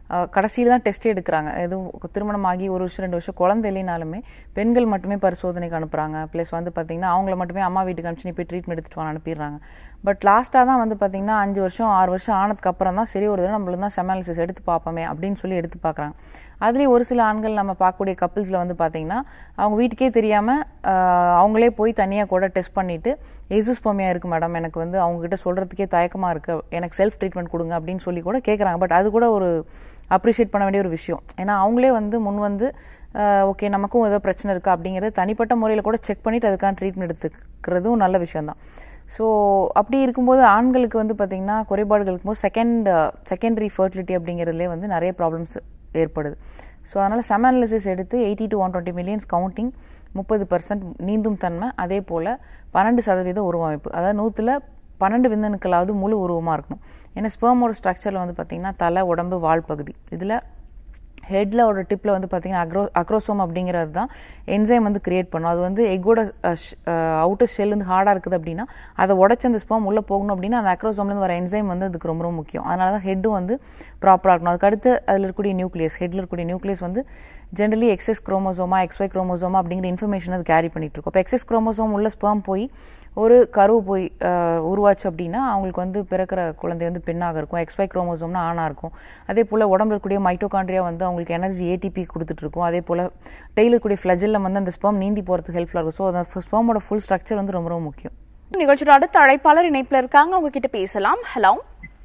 கடைசியில் தான் டெஸ்ட் எடுக்கிறாங்க எதுவும் திருமணம் ஆகி ஒரு வருஷம் ரெண்டு வருஷம் குழந்தை இல்லைனாலுமே பெண்கள் மட்டுமே பரிசோதனைக்கு அனுப்புகிறாங்க ப்ளஸ் வந்து பார்த்தீங்கன்னா அவங்கள மட்டுமே அம்மா வீட்டுக்கு அனுப்பிச்சு நீ போய் ட்ரீட்மெண்ட் எடுத்துட்டு வான்னு அனுப்பிடுறாங்க பட் லாஸ்ட்டாக தான் வந்து பார்த்தீங்கன்னா அஞ்சு வருஷம் ஆறு வருஷம் ஆனதுக்கு அப்புறம் தான் சரி ஒரு தடவை நம்மளுக்கு தான் செமாலிசிஸ் எடுத்து பார்ப்போமே அப்படின்னு சொல்லி எடுத்து பார்க்குறாங்க அதுலேயும் ஒரு சில ஆண்கள் நம்ம பார்க்கக்கூடிய கப்பிள்ஸில் வந்து பார்த்தீங்கன்னா அவங்க வீட்டுக்கே தெரியாமல் அவங்களே போய் தனியாக கூட டெஸ்ட் பண்ணிவிட்டு எசிஸ்போமியா இருக்குது மேடம் எனக்கு வந்து அவங்ககிட்ட சொல்கிறதுக்கே தயக்கமாக இருக்குது எனக்கு செல்ஃப் ட்ரீட்மெண்ட் கொடுங்க அப்படின்னு சொல்லி கூட கேட்குறாங்க பட் அது கூட ஒரு அப்ரிஷியேட் பண்ண வேண்டிய ஒரு விஷயம் ஏன்னா அவங்களே வந்து முன் வந்து ஓகே நமக்கும் ஏதோ பிரச்சனை இருக்கா அப்படிங்கிறது தனிப்பட்ட முறையில் கூட செக் பண்ணிவிட்டு அதுக்கான ட்ரீட்மெண்ட் எடுத்துக்கிறதும் நல்ல விஷயம்தான் ஸோ அப்படி இருக்கும்போது ஆண்களுக்கு வந்து பார்த்திங்கன்னா குறைபாடுகள் இருக்கும்போது செகண்ட் செகண்டரி ஃபர்டிலிட்டி அப்படிங்கிறதுலே வந்து நிறைய ப்ராப்ளம்ஸ் ஏற்படுது ஸோ அதனால் செம அனாலிசிஸ் எடுத்து eighty to one twenty millions counting முப்பது பர்சன்ட் நீந்தும் தன்மை அதே போல் பன்னெண்டு சதவீத உருவமைப்பு அதாவது நூற்றில் பன்னெண்டு விந்தணுக்களாவது முழு உருவமாக இருக்கணும் ஏன்னா ஸ்பெர்மோட ஸ்ட்ரக்சரில் வந்து பார்த்திங்கன்னா தலை உடம்பு வால் பகுதி இதில் ஹெட்டில் ஒரு டிப்பில் வந்து பார்த்தீங்கன்னா அக்ரோ அக்ரோசோம் அப்படிங்கிறது தான் என்சைம் வந்து கிரியேட் பண்ணும் அது வந்து எக்கோட அவுட்டர் ஷெல் வந்து ஹார்டாக இருக்குது அப்படின்னா அதை உடச்சி அந்த ஸ்பெர்ம் உள்ளே போகணும் அப்படின்னா அந்த அக்ரோசோம்லேருந்து வர என்சைம் வந்து அதுக்கு ரொம்ப ரொம்ப முக்கியம் அதனால தான் ஹெட்டும் வந்து ப்ராப்பராக இருக்கணும் அதுக்கடுத்து அதில் இருக்கக்கூடிய நியூக்ளியஸ் ஹெட்டில் இருக்கக்கூடிய நியூக்ளியஸ் வந்து ஜென்ரலி எக்ஸஸ் குரோமோசோமா எக்ஸ்ஒய் குரோமோசோமா அப்படிங்கிற இன்ஃபர்மேஷன் அது கேரி பண்ணிட்டு இருக்கும் இப்போ எக்ஸஸ் குரோமோசோம் உள்ள ஸ்பெர்ம் போய் ஒரு கரு போய் உருவாச்சு அப்படின்னா அவங்களுக்கு வந்து பிறக்கிற குழந்தை வந்து பெண்ணாக இருக்கும் எக்ஸ்ஒய் குரோமோசோம்னா ஆணாக இருக்கும் அதே போல் உடம்புல இருக்கக்கூடிய மைட்டோகாண்ட்ரியா வந்து அவங்களுக்கு எனர்ஜி ஏடிபி கொடுத்துட்டு இருக்கும் அதே போல் டெய்லர் இருக்கக்கூடிய ஃப்ளஜில் வந்து அந்த ஸ்பெர்ம் நீந்தி போகிறதுக்கு ஹெல்ப்ஃபுல்லாக இருக்கும் ஸோ அந்த ஸ்பெர்மோட ஃபுல் ஸ்ட்ரக்சர் வந்து ரொம்ப ரொம்ப முக்கியம் நிகழ்ச்சியோட அடுத்த அழைப்பாளர் இணைப்புல இருக்காங்க அவங்க கிட்ட பேசலாம் ஹலோ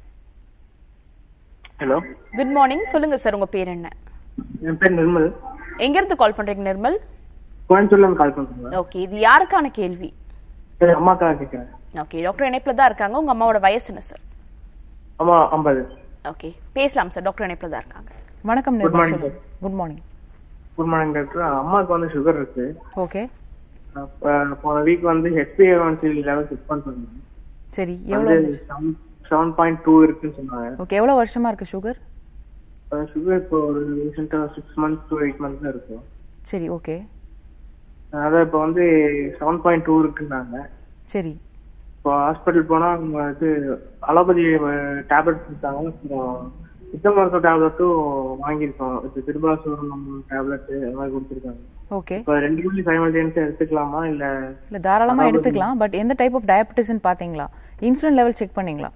ஹலோ குட் மார்னிங் சொல்லுங்க சார் உங்க பேர் என்ன என் பேர் நிர்மல் எங்க இருந்து கால் பண்றீங்க நிர்மல் கோயம்புத்தூர்ல இருந்து கால் பண்றேன் ஓகே இது யாருக்கான கேள்வி என் அம்மாக்காக கேட்கிறேன் ஓகே டாக்டர் இணைப்புல தான் இருக்காங்க உங்க அம்மாவோட வயசு என்ன சார் அம்மா ஐம்பது ஓகே பேசலாம் சார் டாக்டர் இணைப்புல தான் இருக்காங்க வணக்கம் Good நிர்மல் morning, சொல்லுங்க good morning good morning doctor அம்மாவுக்கு வந்து சுகர் இருக்கு ஓகே அப்ப போன வீக் வந்து ஹெச்பிஏ லெவல் செக் பண்ணிருந்தேன் சரி எவ்வளோ வந்து செவன் பாயிண்ட் டூ இருக்குன்னு சொன்னாங்க ஓகே எவ்வளோ வருஷமா இருக்கு சுகர் சுகர் இப்போ ஒரு ரீசெண்டா six months to eight months தான் இருக்கும் சரி ஓகே அதான் இப்போ வந்து செவன் பாயிண்ட் டூ இருக்குன்னாங்க சரி இப்போ ஹாஸ்பிட்டல் போனா அவங்க இது அலோபதி டேப்லெட் கொடுத்தாங்க அப்புறம் சித்த மருத்துவ டேப்லெட்டும் வாங்கியிருக்கோம் இப்போ திருபாசூரம் டேப்லெட் அந்த மாதிரி கொடுத்துருக்காங்க ஓகே இப்போ ரெண்டு மணி சைமல்டேனியஸா எடுத்துக்கலாமா இல்ல இல்லை தாராளமாக எடுத்துக்கலாம் பட் எந்த டைப் ஆஃப் டயபெட்டிஸ்ன்னு பார்த்தீங்களா இன்சுலின் லெவல் செக் பண்ணீங்களா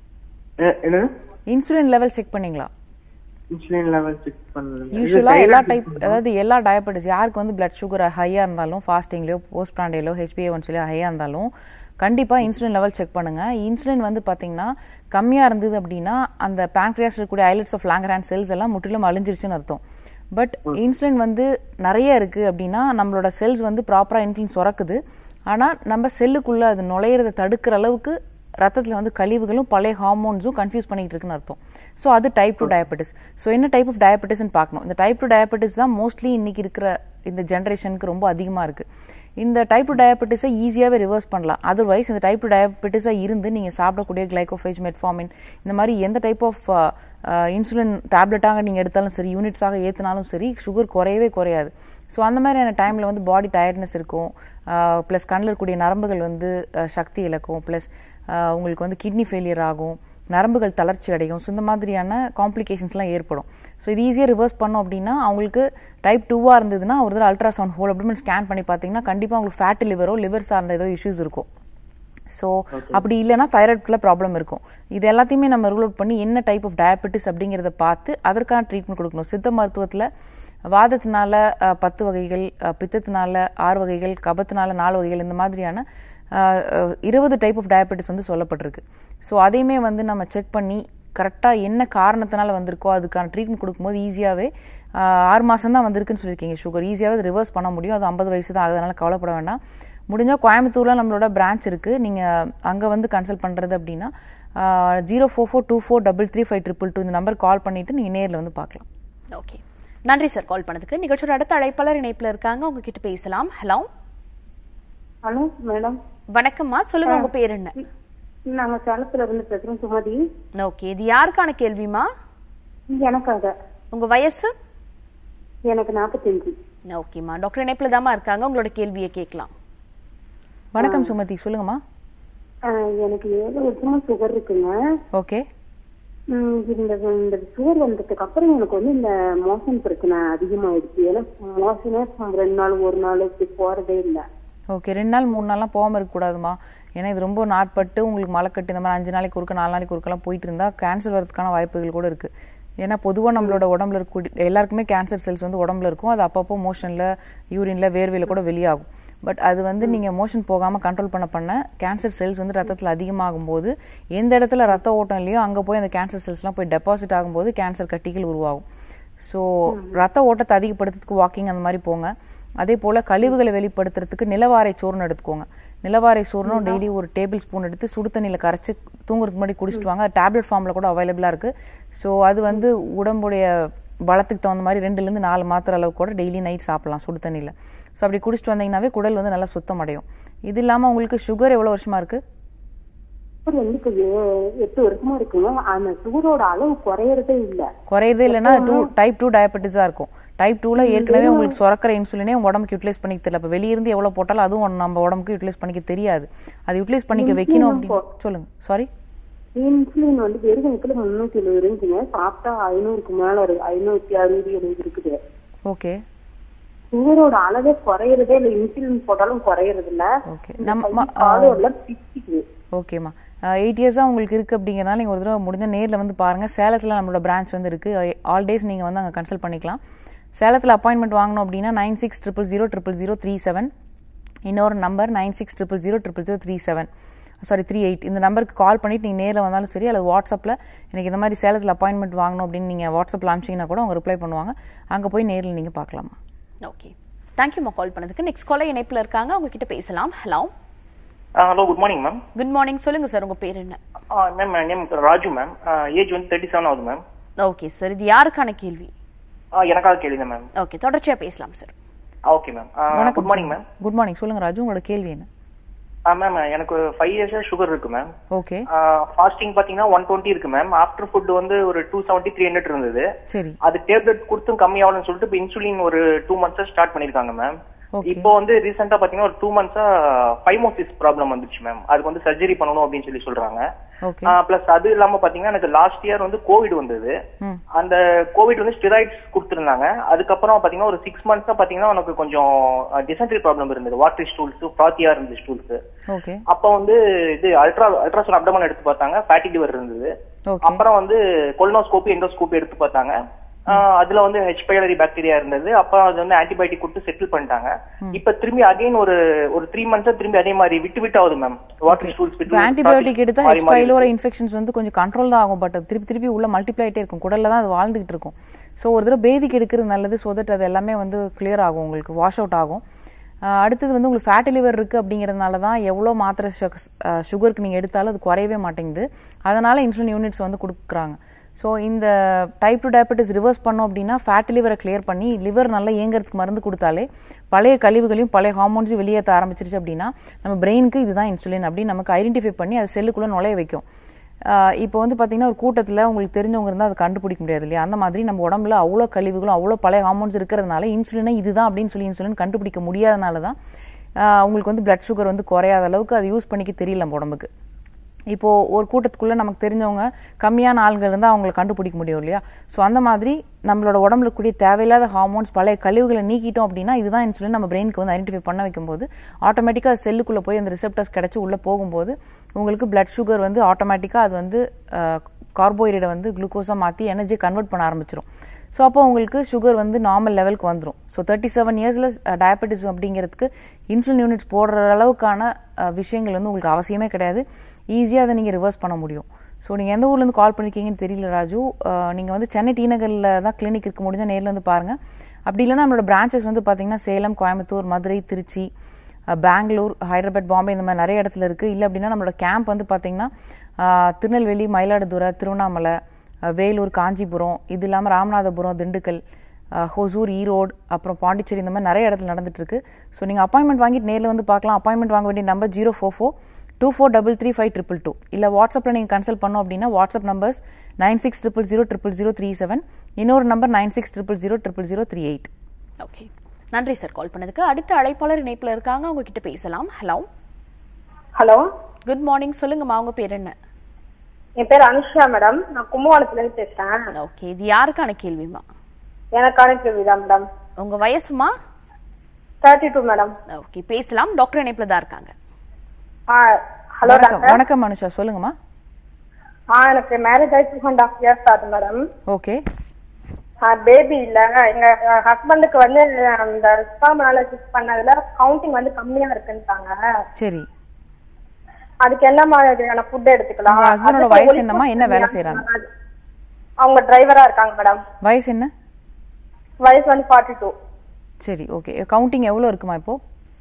எ- என்னது இன்சுலின் லெவல் செக் பண்ணீங்களா இன்சுலின் லெவல் செக் பண்ணல யூஸ்வலா எல்லா டைப் அதாவது எல்லா டயபெட்டிஸ் யாருக்கு வந்து பிளட் சுகர் ஹையா இருந்தாலும் ஃபாஸ்டிங்லயோ போஸ்ட் பிராண்டேலோ ஹெச்பிஏ ஒன்ஸ்லயோ ஹையா இருந்தாலும் கண்டிப்பா இன்சுலின் லெவல் செக் பண்ணுங்க இன்சுலின் வந்து பாத்தீங்கன்னா கம்மியா இருந்தது அப்படின்னா அந்த பேங்க்ரியாஸ் இருக்கக்கூடிய ஐலட்ஸ் ஆஃப் லாங்கரான் செல்ஸ் எல்லாம் முற்றிலும் அழிஞ்சிருச்சுன்னு அர்த்தம் பட் இன்சுலின் வந்து நிறைய இருக்கு அப்படின்னா நம்மளோட செல்ஸ் வந்து ப்ராப்பரா இன்சுலின் சுரக்குது ஆனா நம்ம செல்லுக்குள்ள அது நுழையிறத தடுக்கிற அளவுக்கு ரத்தத்தில் வந்து கழிவுகளும் பழைய ஹார்மோன்ஸும் கன்ஃபியூஸ் பண்ணிட்டு இருக்குன்னு அர்த்தம் ஸோ அது டைப் டூ டயபெட்டிஸ் ஸோ என்ன டைப் ஆஃப் டயபெட்டிஸ்னு பார்க்கணும் இந்த டைப் டூ டயபெட்டிஸ் தான் மோஸ்ட்லி இன்னைக்கு இருக்கிற இந்த ஜென்ரேஷனுக்கு ரொம்ப அதிகமாக இருக்கு இந்த டைப் டூ டயபெட்டிஸை ஈஸியாகவே ரிவர்ஸ் பண்ணலாம் அதர்வைஸ் இந்த டைப் டூ டயபெட்டிஸாக இருந்து நீங்கள் சாப்பிடக்கூடிய கிளைகோஃபேஜ் மெட்ஃபார்மின் இந்த மாதிரி எந்த டைப் ஆஃப் இன்சுலின் டேப்லெட்டாக நீங்கள் எடுத்தாலும் சரி யூனிட்ஸாக ஏற்றினாலும் சரி சுகர் குறையவே குறையாது ஸோ அந்த மாதிரியான டைமில் வந்து பாடி டயர்ட்னஸ் இருக்கும் ப்ளஸ் கண்ணில் இருக்கக்கூடிய நரம்புகள் வந்து அஹ், சக்தி இழக்கும் ப்ளஸ் உங்களுக்கு வந்து கிட்னி ஃபெயிலியர் ஆகும் நரம்புகள் தளர்ச்சி அடையும் ஸோ இந்த மாதிரியான காம்ப்ளிகேஷன்ஸ்லாம் ஏற்படும் ஸோ இது ஈஸியாக ரிவர்ஸ் பண்ணோம் அப்படின்னா அவங்களுக்கு டைப் டூவாக இருந்ததுன்னா ஒரு தடவை அல்ட்ராசவுண்ட் ஹோல் அப்படின்னு ஸ்கேன் பண்ணி பார்த்தீங்கன்னா கண்டிப்பாக அவங்களுக்கு ஃபேட்டி லிவரோ லிவர் சார்ந்த ஏதோ இஷ்யூஸ் இருக்கும் ஸோ அப்படி இல்லைன்னா தைராய்டுக்குள்ள ப்ராப்ளம் இருக்கும் இது எல்லாத்தையுமே நம்ம ரூல் அவுட் பண்ணி என்ன டைப் ஆஃப் டயபெட்டிஸ் அப்படிங்கிறத பார்த்து அதற்கான ட்ரீட்மெண்ட் கொடுக்கணும் சித்த மருத்துவத்தில் வாதத்தினால அஹ், பத்து வகைகள் அஹ், பித்தத்தினால ஆறு வகைகள் கபத்தினால நாலு வகைகள் இந்த மாதிரியான அஹ், அஹ், இருபது டைப் ஆஃப் டயபெட்டிஸ் வந்து சொல்லப்பட்டிருக்கு ஸோ அதையுமே வந்து நம்ம செக் பண்ணி கரெக்டாக என்ன காரணத்தினால வந்திருக்கோ அதுக்கான ட்ரீட்மெண்ட் கொடுக்கும்போது ஈஸியாகவே ஆறு மாதம் தான் வந்திருக்குன்னு சொல்லியிருக்கீங்க சுகர் ஈஸியாகவே ரிவர்ஸ் பண்ண முடியும் அது ஐம்பது வயசு தான் அதனால கவலைப்பட வேண்டாம் முடிஞ்சால் கோயம்புத்தூர்ல நம்மளோட பிரான்ச் இருக்கு நீங்க அங்க வந்து கன்சல்ட் பண்றது அப்படின்னா zero four four two four double three five triple two இந்த நம்பர் கால் பண்ணிட்டு நீங்க நேர்ல வந்து பார்க்கலாம் ஓகே நன்றி சார் கால் பண்ணதுக்கு நிகழ்ச்சியோட அடுத்த அழைப்பாளர் இணைப்புல இருக்காங்க உங்க கிட்ட பேசலாம் ஹலோ ஹலோ மேடம் வணக்கம்மா சொல்லுங்க உங்க பேர் என்ன நாங்க சேலத்துல இருந்து பேசுறோம் சுமதி ஓகே இது யாருக்கான கேள்விமா எனக்காக உங்க வயசு எனக்கு நாற்பத்தஞ்சு ஓகேம்மா டாக்டர் இணைப்புல தாம்மா இருக்காங்க உங்களோட கேள்வியை கேட்கலாம் வணக்கம் சுமதி சொல்லுங்கம்மா ஆஹ் எனக்கு ஏழு வருஷமா சுகர் இருக்குங்க ஓகே ம், இந்த இந்த சுகர் வந்ததுக்கு அப்புறம் எனக்கு வந்து இந்த மோஷன் பிரச்சனை அதிகமாயிடுச்சு ஏன்னா மோஷனே ரெண்டு நாள் ஒரு நாள் இப்படி போறதே இல்லை ஓகே ரெண்டு நாள் மூணு நாள்லாம் போகாமல் இருக்கக்கூடாதுமா ஏன்னா இது ரொம்ப நாட்பட்டு உங்களுக்கு மலைக்கட்டு இந்த மாதிரி அஞ்சு நாளைக்கு ஒருக்க நாலு நாளைக்கு ஒருக்கெல்லாம் போயிட்டு இருந்தால் கேன்சர் வரதுக்கான வாய்ப்புகள் கூட இருக்குது ஏன்னா பொதுவாக நம்மளோட உடம்புல இருக்க எல்லாருக்குமே கேன்சர் செல்ஸ் வந்து உடம்புல இருக்கும் அது அப்பப்போ மோஷனில் யூரின்ல வேர்வையில் கூட வெளியாகும் பட் அது வந்து நீங்கள் மோஷன் போகாமல் கண்ட்ரோல் பண்ண பண்ண கேன்சர் செல்ஸ் வந்து ரத்தத்தில் அதிகமாகும் போது எந்த இடத்துல ரத்த ஓட்டம் இல்லையோ அங்கே போய் அந்த கேன்சர் செல்ஸ்லாம் போய் டெபாசிட் ஆகும்போது கேன்சர் கட்டிகள் உருவாகும் ஸோ ரத்த ஓட்டத்தை அதிகப்படுத்துறதுக்கு வாக்கிங் அந்த மாதிரி போங்க அதே போல் கழிவுகளை வெளிப்படுத்துறதுக்கு நிலவாரை சோறுன்னு எடுத்துக்கோங்க நிலவாரை சோறுனும் டெய்லி ஒரு டேபிள் ஸ்பூன் எடுத்து சுடு தண்ணியில் கரைச்சி தூங்குறதுக்கு முன்னாடி குடிச்சிட்டு வாங்க டேப்லெட் ஃபார்மில் கூட அவைலபிளாக இருக்குது ஸோ அது வந்து உடம்புடைய பலத்துக்கு தகுந்த மாதிரி ரெண்டுலேருந்து நாலு மாத்திரை அளவு கூட டெய்லி நைட் சாப்பிடலாம் சுடு தண்ணியில் ஸோ அப்படி குடிச்சிட்டு வந்தீங்கன்னாவே குடல் வந்து நல்லா சுத்தம் அடையும் இது இல்லாமல் உங்களுக்கு சுகர் எவ்வளோ வருஷமா இருக்குது சுகர் வந்து இப்ப ஏ- எட்டு வருஷமா இருக்குங்க அந்த சுகரோட அளவு குறையறதே இல்ல குறையதே இல்லைன்னா டூ டைப் டூ டயபெட்டிஸாக இருக்கும் டைப் டூவில் ஏற்கனவே உங்களுக்கு சுரக்கிற இன்சுலினே உங்க உடம்புக்கு யூட்டிலைஸ் பண்ணிக்க தெரியல இப்போ வெளியிருந்து எவ்வளோ போட்டாலும் அதுவும் நம்ம உடம்புக்கு யூட்டிலைஸ் பண்ணிக்க தெரியாது அது யூட்டிலைஸ் பண்ணிக்க வைக்கணும் அப்படின்னு சொல்லுங்க சாரி இன்சுலின் வந்து வெறுகணக்குல முன்னூத்தி எழுபது இருந்துச்சுங்க சாப்பிட்டா ஐநூறுக்கு மேல இருக்கு ஐநூத்தி அறுபது எழுபது இருக்குது ஓகே சுகரோட அளவே குறையறதே இல்ல இன்சுலின் போட்டாலும் குறையறது இல்ல ஓகே இந்த நம்ம கை, காலும் எல்லாம் பிச்சுக்குது ஓகேம்மா எயிட் இயர்ஸாக உங்களுக்கு இருக்குது அப்படிங்கிறனால நீங்கள் ஒரு தடவை முடிஞ்ச நேரில் வந்து பாருங்கள் சேலத்தில் நம்மளோட பிரான்ச் வந்து இருக்குது ஆல் டேஸ் நீங்கள் வந்து அங்கே கன்சல்ட் பண்ணிக்கலாம் சேலத்தில் அப்பாயின்மெண்ட் வாங்கணும் அப்படின்னா nine six triple zero triple zero three seven இன்னொரு number nine six triple zero triple zero three seven sorry three eight இந்த நம்பருக்கு கால் பண்ணிட்டு நீங்கள் நேரில் வந்தாலும் சரி அல்லது வாட்ஸ்அப்பில் எனக்கு இந்த மாதிரி சேலத்தில் அப்பாயின்மெண்ட் வாங்கணும் அப்படின்னு நீங்கள் வாட்ஸ்அப்பில் அனுப்பிச்சிங்கன்னா கூட அவங்க ரிப்ளை பண்ணுவாங்க அங்கே போய் நேரில் நீங்கள் பார்க்கலாமா ஓகே தேங்க்யூம்மா கால் பண்ணதுக்கு நெக்ஸ்ட் காலர் இணைப்புல இருக்காங்க அவங்க கிட்ட பேசலாம் hello hello good morning ma'am good morning சொல்லுங்க சார் உங்க பேர் என்ன ma'am name Raju ma'am age வந்து தேர்ட்டி செவன் ஆகுது மேம் ஓகே சார் இது யாருக்கான கேள்வி எனக்காக கேளுங்க மேம் ஓகே தொடர்ச்சியா பேசலாம் sir okay ma'am good morning ma'am good morning சொல்லுங்கள் ராஜு உங்களோட கேள்வி என்ன மேம் எனக்கு ஃபைவ் இயர்ஸா சுகர் இருக்கு மேம் ஓகே ஃபாஸ்டிங் பாத்தீங்கன்னா ஒன் டுவெண்ட்டி இருக்கு மேம் ஆஃப்டர் ஃபுட் வந்து ஒரு டூ செவன்ட்டி த்ரீ ஹண்ட்ரட் இருந்தது சரி அது டேப்லெட் கொடுத்தும் கம்மியாகலன்னு சொல்லிட்டு இப்போ இன்சுலின் ஒரு டூ மந்த்ஸா ஸ்டார்ட் பண்ணிருக்காங்க மேம் Okay. இப்போ வந்து ரீசெண்டா பாத்தீங்கன்னா ஒரு டூ மந்த்ஸா ஃபைமோசிஸ் ப்ராப்ளம் வந்துச்சு மேம் அதுக்கு வந்து சர்ஜரி பண்ணணும் அப்படின்னு சொல்லி சொல்றாங்க ஓகே பிளஸ் அது இல்லாம பாத்தீங்கன்னா எனக்கு லாஸ்ட் இயர் வந்து கோவிட் வந்தது ம் அந்த கோவிட் வந்து ஸ்டிராய்ட்ஸ் கொடுத்துருந்தாங்க அதுக்கப்புறம் பாத்தீங்கன்னா ஒரு சிக்ஸ் மந்த்ஸா பாத்தீங்கன்னா எனக்கு கொஞ்சம் டிசென்ட்ரி ப்ராப்ளம் இருந்தது வாட்டர் ஸ்டூல்ஸ் ஃப்ராத்தியா இருந்தது ஸ்டூல்ஸ் ஓகே அப்ப வந்து இது அல்ட்ரா அல்ட்ராசவுண்ட் அப்டமன் எடுத்து பார்த்தாங்க ஃபேட்டி லிவர் இருந்தது ஓகே அப்புறம் வந்து கொலனோஸ்கோபி எண்டோஸ்கோபி எடுத்து பார்த்தாங்க ஆஹ் அதுல வந்து ஹெச் பைலரி பாக்டீரியா இருந்தது அப்ப அது வந்து ஆன்டிபயோட்டிக் கொடுத்து செட்டில் பண்ணிட்டாங்க இப்ப திரும்பி அகைன் ஒரு ஒரு த்ரீ மந்த்ஸா திரும்பி அதே மாதிரி விட்டு விட்டு ஆகுது மேம் வாட்டர் ஸ்டூல்ஸ் இப்போ ஆன்டிபயோட்டிக் எடுத்தா ஹெச் பைலோர இன்ஃபெக்ஷன்ஸ் வந்து கொஞ்சம் கண்ட்ரோல் தான் ஆகும் பட் அது திருப்பி திருப்பி உள்ள மல்டிப்ளை ஆயிட்டே இருக்கும் குடல்ல தான் அது வாழ்ந்துகிட்டு இருக்கும் ஸோ ஒரு தடவை பேதிக்கு எடுக்கிறது நல்லது ஸோ தட் அது எல்லாமே வந்து கிளியர் ஆகும் உங்களுக்கு வாஷ் அவுட் ஆகும் ஆஹ் அடுத்தது வந்து உங்களுக்கு ஃபேட்டி லிவர் இருக்கு அப்படிங்கிறதுனால தான் எவ்வளோ மாத்திரை சுகருக்கு நீங்கள் எடுத்தாலும் அது குறையவே மாட்டேங்குது அதனால இன்சுலின் யூனிட்ஸ் வந்து கொடுக்குறாங்க ஸோ இந்த டைப் டூ டயபெட்டிஸ் ரிவர்ஸ் பண்ணோம் அப்படின்னா ஃபேட்டி லிவரை கிளியர் பண்ணி லிவர் நல்லா இயங்குறதுக்கு மருந்து கொடுத்தாலே பழைய கழிவுகளையும் பழைய ஹார்மோன்ஸையும் வெளியேற்ற ஆரம்பிச்சிருச்சு அப்படின்னா நம்ம பிரெயினுக்கு இதுதான் இன்சுலின் அப்படின்னு நமக்கு ஐடென்டிஃபை பண்ணி அது செல்லுக்குள்ளே நுழைய வைக்கும் ஆஹ் இப்போ வந்து பார்த்தீங்கன்னா ஒரு கூட்டத்தில் உங்களுக்கு தெரிஞ்சவங்க இருந்தால் அதை கண்டுபிடிக்க முடியாது இல்லையா அந்த மாதிரி நம்ம உடம்புல அவ்வளோ கழிவுகளும் அவ்வளோ பழைய ஹார்மோன்ஸ் இருக்கிறதுனால இன்சுலினை இதுதான் அப்படின்னு சொல்லி இன்சுலின் கண்டுபிடிக்க முடியாதனால தான் ஆஹ் உங்களுக்கு வந்து பிளட் சுகர் வந்து குறையாத அளவுக்கு அது யூஸ் பண்ணிக்க தெரியல நம்ம உடம்புக்கு இப்போ ஒரு கூட்டத்துக்குள்ள நமக்கு தெரிஞ்சவங்க கம்மியான ஆள்கள் இருந்தால் அவங்களை கண்டுபிடிக்க முடியும் இல்லையா ஸோ அந்த மாதிரி நம்மளோட உடம்புல கூடிய தேவையில்லாத ஹார்மோன்ஸ் பழைய கழிவுகளை நீக்கிட்டோம் அப்படின்னா இதுதான் இன்சுலின் நம்ம பிரெயினுக்கு வந்து ஐடென்டிஃபை பண்ண வைக்கும்போது ஆட்டோமேட்டிக்காக செல்லுக்குள்ளே போய் அந்த ரிசெப்டர்ஸ் கிடச்சி உள்ளே போகும்போது உங்களுக்கு பிளட் சுகர் வந்து ஆட்டோமேட்டிக்காக அது வந்து கார்போஹைட்ரேட்டை வந்து குளுக்கோஸாக மாற்றி எனர்ஜியை கன்வெர்ட் பண்ண ஆரம்பிச்சிரும் ஸோ அப்போ உங்களுக்கு சுகர் வந்து நார்மல் லெவலுக்கு வந்துடும் ஸோ தேர்ட்டி செவன் இயர்ஸில் டயபெட்டிஸ் அப்படிங்கிறதுக்கு இன்சுலின் யூனிட்ஸ் போடுற அளவுக்கான அஹ், விஷயங்கள் வந்து உங்களுக்கு அவசியமே கிடையாது ஈஸியாக அதை நீங்கள் ரிவர்ஸ் பண்ண முடியும் ஸோ நீங்கள் எந்த ஊர்லேருந்து கால் பண்ணிருக்கீங்கன்னு தெரியல ராஜு நீங்கள் வந்து சென்னை டி நகரில் தான் கிளினிக் இருக்க முடிஞ்சால் நேரில் வந்து பாருங்கள் அப்படி இல்லைன்னா நம்மளோட பிரான்ச்சஸ் வந்து பார்த்தீங்கன்னா சேலம் கோயம்புத்தூர் மதுரை திருச்சி அஹ், பெங்களூர் ஹைதராபாத் பாம்பே இந்த மாதிரி நிறைய இடத்துல இருக்குது இல்லை அப்படின்னா நம்மளோட கேம்ப் வந்து பார்த்தீங்கன்னா அஹ், திருநெல்வேலி மயிலாடுதுறை திருவண்ணாமலை அஹ், வேலூர் காஞ்சிபுரம் இது இல்லாமல் ராமநாதபுரம் திண்டுக்கல் அஹ், ஹொசூர் ஈரோடு அப்புறம் பாண்டிச்சேரி இந்த மாதிரி நிறைய இடத்துல நடந்துட்டு இருக்கு ஸோ நீங்கள் அப்பாயின்மெண்ட் வாங்கிட்டு நேரில் வந்து பார்க்கலாம் அப்பாயின்மெண்ட் வாங்க வேண்டிய number zero four four two four double three five triple two இல்லை வாட்ஸ்அப்பில் நீங்கள் கன்சல்ட் பண்ணோம் அப்படின்னா WhatsApp numbers nine six triple zero triple zero three seven இன்னொரு number nine six triple zero triple zero three eight okay நன்றி sir call பண்ணதுக்கு அடுத்த அழைப்பாளர் இணைப்புல இருக்காங்க அவங்க கிட்ட பேசலாம் ஹலோ ஹலோ குட் மார்னிங் சொல்லுங்கம்மா உங்க பேர் என்ன என் பேர் அனுஷா மேடம் நான் கும்பகோணத்துல இருந்து பேசுறேன் ஓகே இது யாருக்கான கேள்விமா எனக்கான கேள்விதான் மேடம் உங்க வயசுமா தேர்ட்டி டூ மேடம் ஓகே பேசலாம் டாக்டர் இணைப்புல தான் இருக்காங்க ஆ ஹலோ வணக்கம் டாக்டர் வணக்கம் மனுஷா சொல்லுங்கம்மா ஆ எனக்கு மேரேஜ் ஆகி டூ அண்ட் ஹாஃப் இயர்ஸ் ஆகுது மேடம் ஓகே பேபி இல்ல எங்க ஹஸ்பண்டுக்கு வந்து அந்த ஸ்பெர்ம் அனாலிசிஸ் பண்ணதுல கவுண்டிங் வந்து கம்மியா இருக்குன்ட்டாங்க சரி அதுக்கு என்ன மாதிரியான ஃபுட் எடுத்துக்கலாம் உங்க husband ஓட அதுக்கு வயசு ஒலி என்னம்மா? என்ன வேலை செய்றாங்க? அவங்க டிரைவரா இருக்காங்க மேடம் வயசு என்ன வயசு வந்து ஃபார்ட்டி டூ சரி ஓகே கவுண்டிங் எவ்வளோ இருக்குமா இப்போ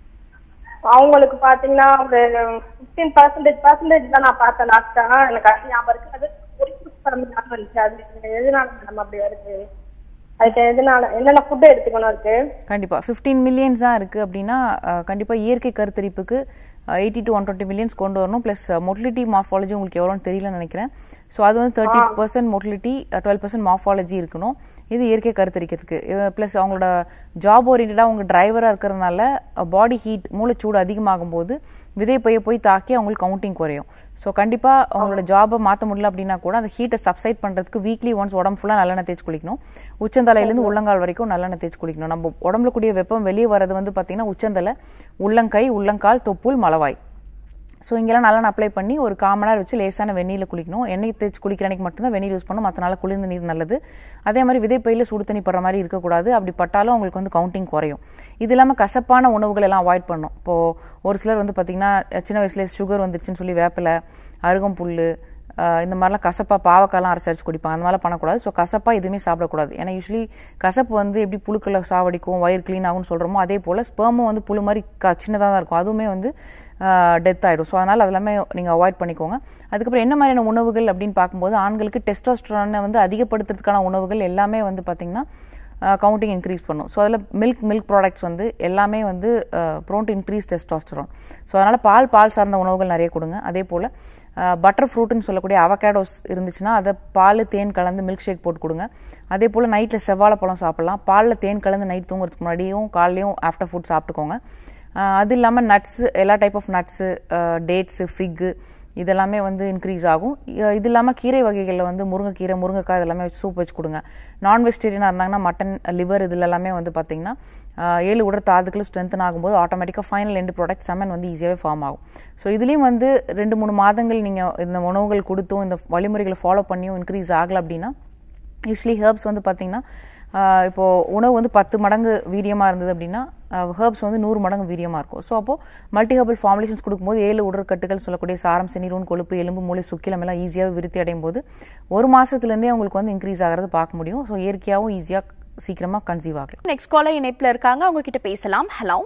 அவங்களுக்கு பாத்தீங்கன்னா ஒரு ஃபிஃப்டீன் பர்சன்டேஜ் பர்சன்டேஜ் தான் நான் பார்த்தேன் லாஸ்டா எனக்கு அது ஞாபகம் இருக்கு அது ஒரு படம் ஞாபகம் இருந்துச்சு அது எதனால மேடம் அப்படி வருது அதுக்கு எதனால என்னென்ன ஃபுட் எடுத்துக்கணும் இருக்கு கண்டிப்பா 15 மில்லியன்ஸ் தான் இருக்கு அப்படின்னா அஹ், கண்டிப்பா இயற்கை கருத்தரிப்புக்கு eighty to one twenty millions கொண்டு வரணும் ப்ளஸ் மொட்டிலிட்டி மார்ஃபாலஜி உங்களுக்கு எவ்வளோன்னு தெரியலன்னு நினைக்கிறேன் ஸோ அது வந்து thirty percent motility twelve percent morphology இருக்கணும் இது இயற்கை கருத்தரிக்கிறதுக்கு ப்ளஸ் அவங்களோட ஜாப் ஓரியன்டாக அவங்க டிரைவராக இருக்கிறதுனால பாடி ஹீட் மூளைச்சூடு அதிகமாகும் போது விதை பைய போய் தாக்கி அவங்களுக்கு கவுண்டிங் குறையும் ஸோ கண்டிப்பாக அவங்களோட ஜாபை மாற்ற முடியல அப்படின்னா கூட அந்த ஹீட்டை சப்சைட் பண்ணுறதுக்கு வீக்லி ஒன்ஸ் உடம்பு ஃபுல்லாக நல்லெண்ணெய் தேய்ச்சி குளிக்கணும் உச்சந்தலையிலேருந்து உள்ளங்கால் வரைக்கும் நல்லெண்ணெய் தேய்ச்சி குளிக்கணும் நம்ம உடம்புல கூடிய வெப்பம் வெளியே வர்றது வந்து பார்த்தீங்கன்னா உச்சந்தலை உள்ளங்கை உள்ளங்கால் தொப்புள் மலவாய் ஸோ இங்கெல்லாம் நல்லெண்ணெய் அப்ளை பண்ணி ஒரு கால் மணி நேரம் வச்சு லேசான வெந்நீரில் குளிக்கணும் எண்ணெய் தேய்ச்சி குளிக்கிற அன்னைக்கு மட்டும்தான் வெந்நீர் யூஸ் பண்ணணும் மற்ற நாள் குளிர்ந்த நீர் நல்லது அதே மாதிரி விதைப்பையில் சுடு தண்ணி படுற மாதிரி இருக்கக்கூடாது அப்படி பட்டாலும் அவங்களுக்கு வந்து கவுண்டிங் குறையும் இது இல்லாமல் கசப்பான உணவுகள் எல்லாம் அவாய்ட் பண்ணணும் இப்போது ஒரு சிலர் வந்து பார்த்திங்கன்னா சின்ன வயசுலேயே சுகர் வந்துருச்சுன்னு சொல்லி வேப்பிலை அருகம்புல் ஆஹ் இந்த மாதிரிலாம் கசப்பா பாவக்காய்லாம் அரைச்சு அரைச்சு குடிப்பாங்க அந்த மாதிரிலாம் பண்ணக்கூடாது ஸோ கசப்பா எதுவுமே சாப்பிடக்கூடாது ஏன்னா யூஸ்வலி கசப்பு வந்து எப்படி புழுக்களை சாவடிக்கும் வயிறு க்ளீன் ஆகும்னு சொல்கிறோமோ அதே போல் ஸ்பெர்மும் வந்து புழு மாதிரி க சின்னதாக தான் இருக்கும் அதுவுமே வந்து டெத் ஆகிடும் ஸோ அதனால் அதெல்லாமே நீங்கள் அவாய்ட் பண்ணிக்கோங்க அதுக்கப்புறம் என்ன மாதிரியான உணவுகள் அப்படின்னு பார்க்கும்போது ஆண்களுக்கு டெஸ்டோஸ்டரானை வந்து அதிகப்படுத்துறதுக்கான உணவுகள் எல்லாமே வந்து பார்த்திங்கன்னா கவுண்டிங் இன்க்ரீஸ் பண்ணும் ஸோ அதில் மில்க் மில்க் ப்ராடக்ட்ஸ் வந்து எல்லாமே வந்து prone to increase testosterone so அதனால் பால் பால் சார்ந்த உணவுகள் நிறைய கொடுங்க அதே போல் பட்டர் ஃப்ரூட்னு சொல்லக்கூடிய அவகேடோஸ் இருந்துச்சுன்னா அதை பால் தேன் கலந்து மில்க் ஷேக் போட்டு கொடுங்க அதே போல் நைட்டில் செவ்வாழைப்பழம் சாப்பிடலாம் பாலில் தேன் கலந்து நைட் தூங்குறதுக்கு முன்னாடியும் காலையும் ஆஃப்டர் ஃபுட் சாப்பிட்டுக்கோங்க ஆஹ் அது இல்லாமல் நட்ஸு எல்லா type of nuts dates fig இதெல்லாமே வந்து இன்க்ரீஸ் ஆகும் இ- இது இல்லாமல் கீரை வகைகளில் வந்து முருங்கைக்கீரை முருங்கைக்காய் இதெல்லாமே வச்சு சூப் வச்சு கொடுங்க நான் வெஜிடேரியனாக இருந்தாங்கன்னா மட்டன் லிவர் இதில் எல்லாமே வந்து பார்த்தீங்கன்னா ஆஹ் ஏழு உடல் தாதுக்களும் ஸ்ட்ரென்தன் ஆகும்போது ஆட்டோமேட்டிக்காக ஃபைனல் எண்டு ப்ராடக்ட் செமன் வந்து ஈஸியாகவே ஃபார்ம் ஆகும் ஸோ இதுலேயும் வந்து ரெண்டு மூணு மாதங்கள் நீங்கள் இந்த உணவுகள் கொடுத்தும் இந்த வழிமுறைகளை ஃபாலோ பண்ணியும் இன்க்ரீஸ் ஆகலை அப்படின்னா யூஸ்வலி ஹெர்ப்ஸ் வந்து பார்த்தீங்கன்னா ஆஹ் இப்போ உணவு வந்து பத்து மடங்கு வீரியமாக இருந்தது அப்படின்னா ஹெர்ப்ஸ் வந்து நூறு மடங்கு வீரியமாக இருக்கும் ஸோ அப்போ மல்டி ஹெர்பல் ஃபார்முலேஷன்ஸ் கொடுக்கும்போது ஏழு உடற்கட்டுகள் சொல்லக்கூடிய சாரம் செந்நீரூன் கொழுப்பு எலும்பு மூளை சுக்கிலம் எல்லாம் ஈஸியாக விருத்தி அடையும் போது ஒரு மாசத்துலேருந்தே உங்களுக்கு வந்து இன்க்ரீஸ் ஆகிறது பார்க்க முடியும் ஸோ இயற்கையாகவும் ஈஸியாக சீக்கிரமாக கன்சீவ் ஆகலாம் நெக்ஸ்ட் காலர் இணைப்புல இருக்காங்க அவங்க கிட்ட பேசலாம் ஹலோ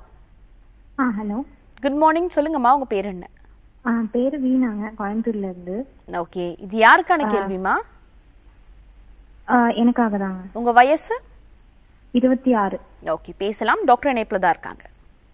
ஆ ஹலோ குட் மார்னிங் சொல்லுங்கம்மா உங்க பேர் என்ன ஆ பேரு வீணாங்க கோயம்புத்தூர்ல இருந்து ஓகே இது யாருக்கான கேள்விமா ஆ, எனக்காக தாங்க உங்க வயசு இருபத்தி ஆறு ஓகே பேசலாம் டாக்டர் இணைப்புல தான் இருக்காங்க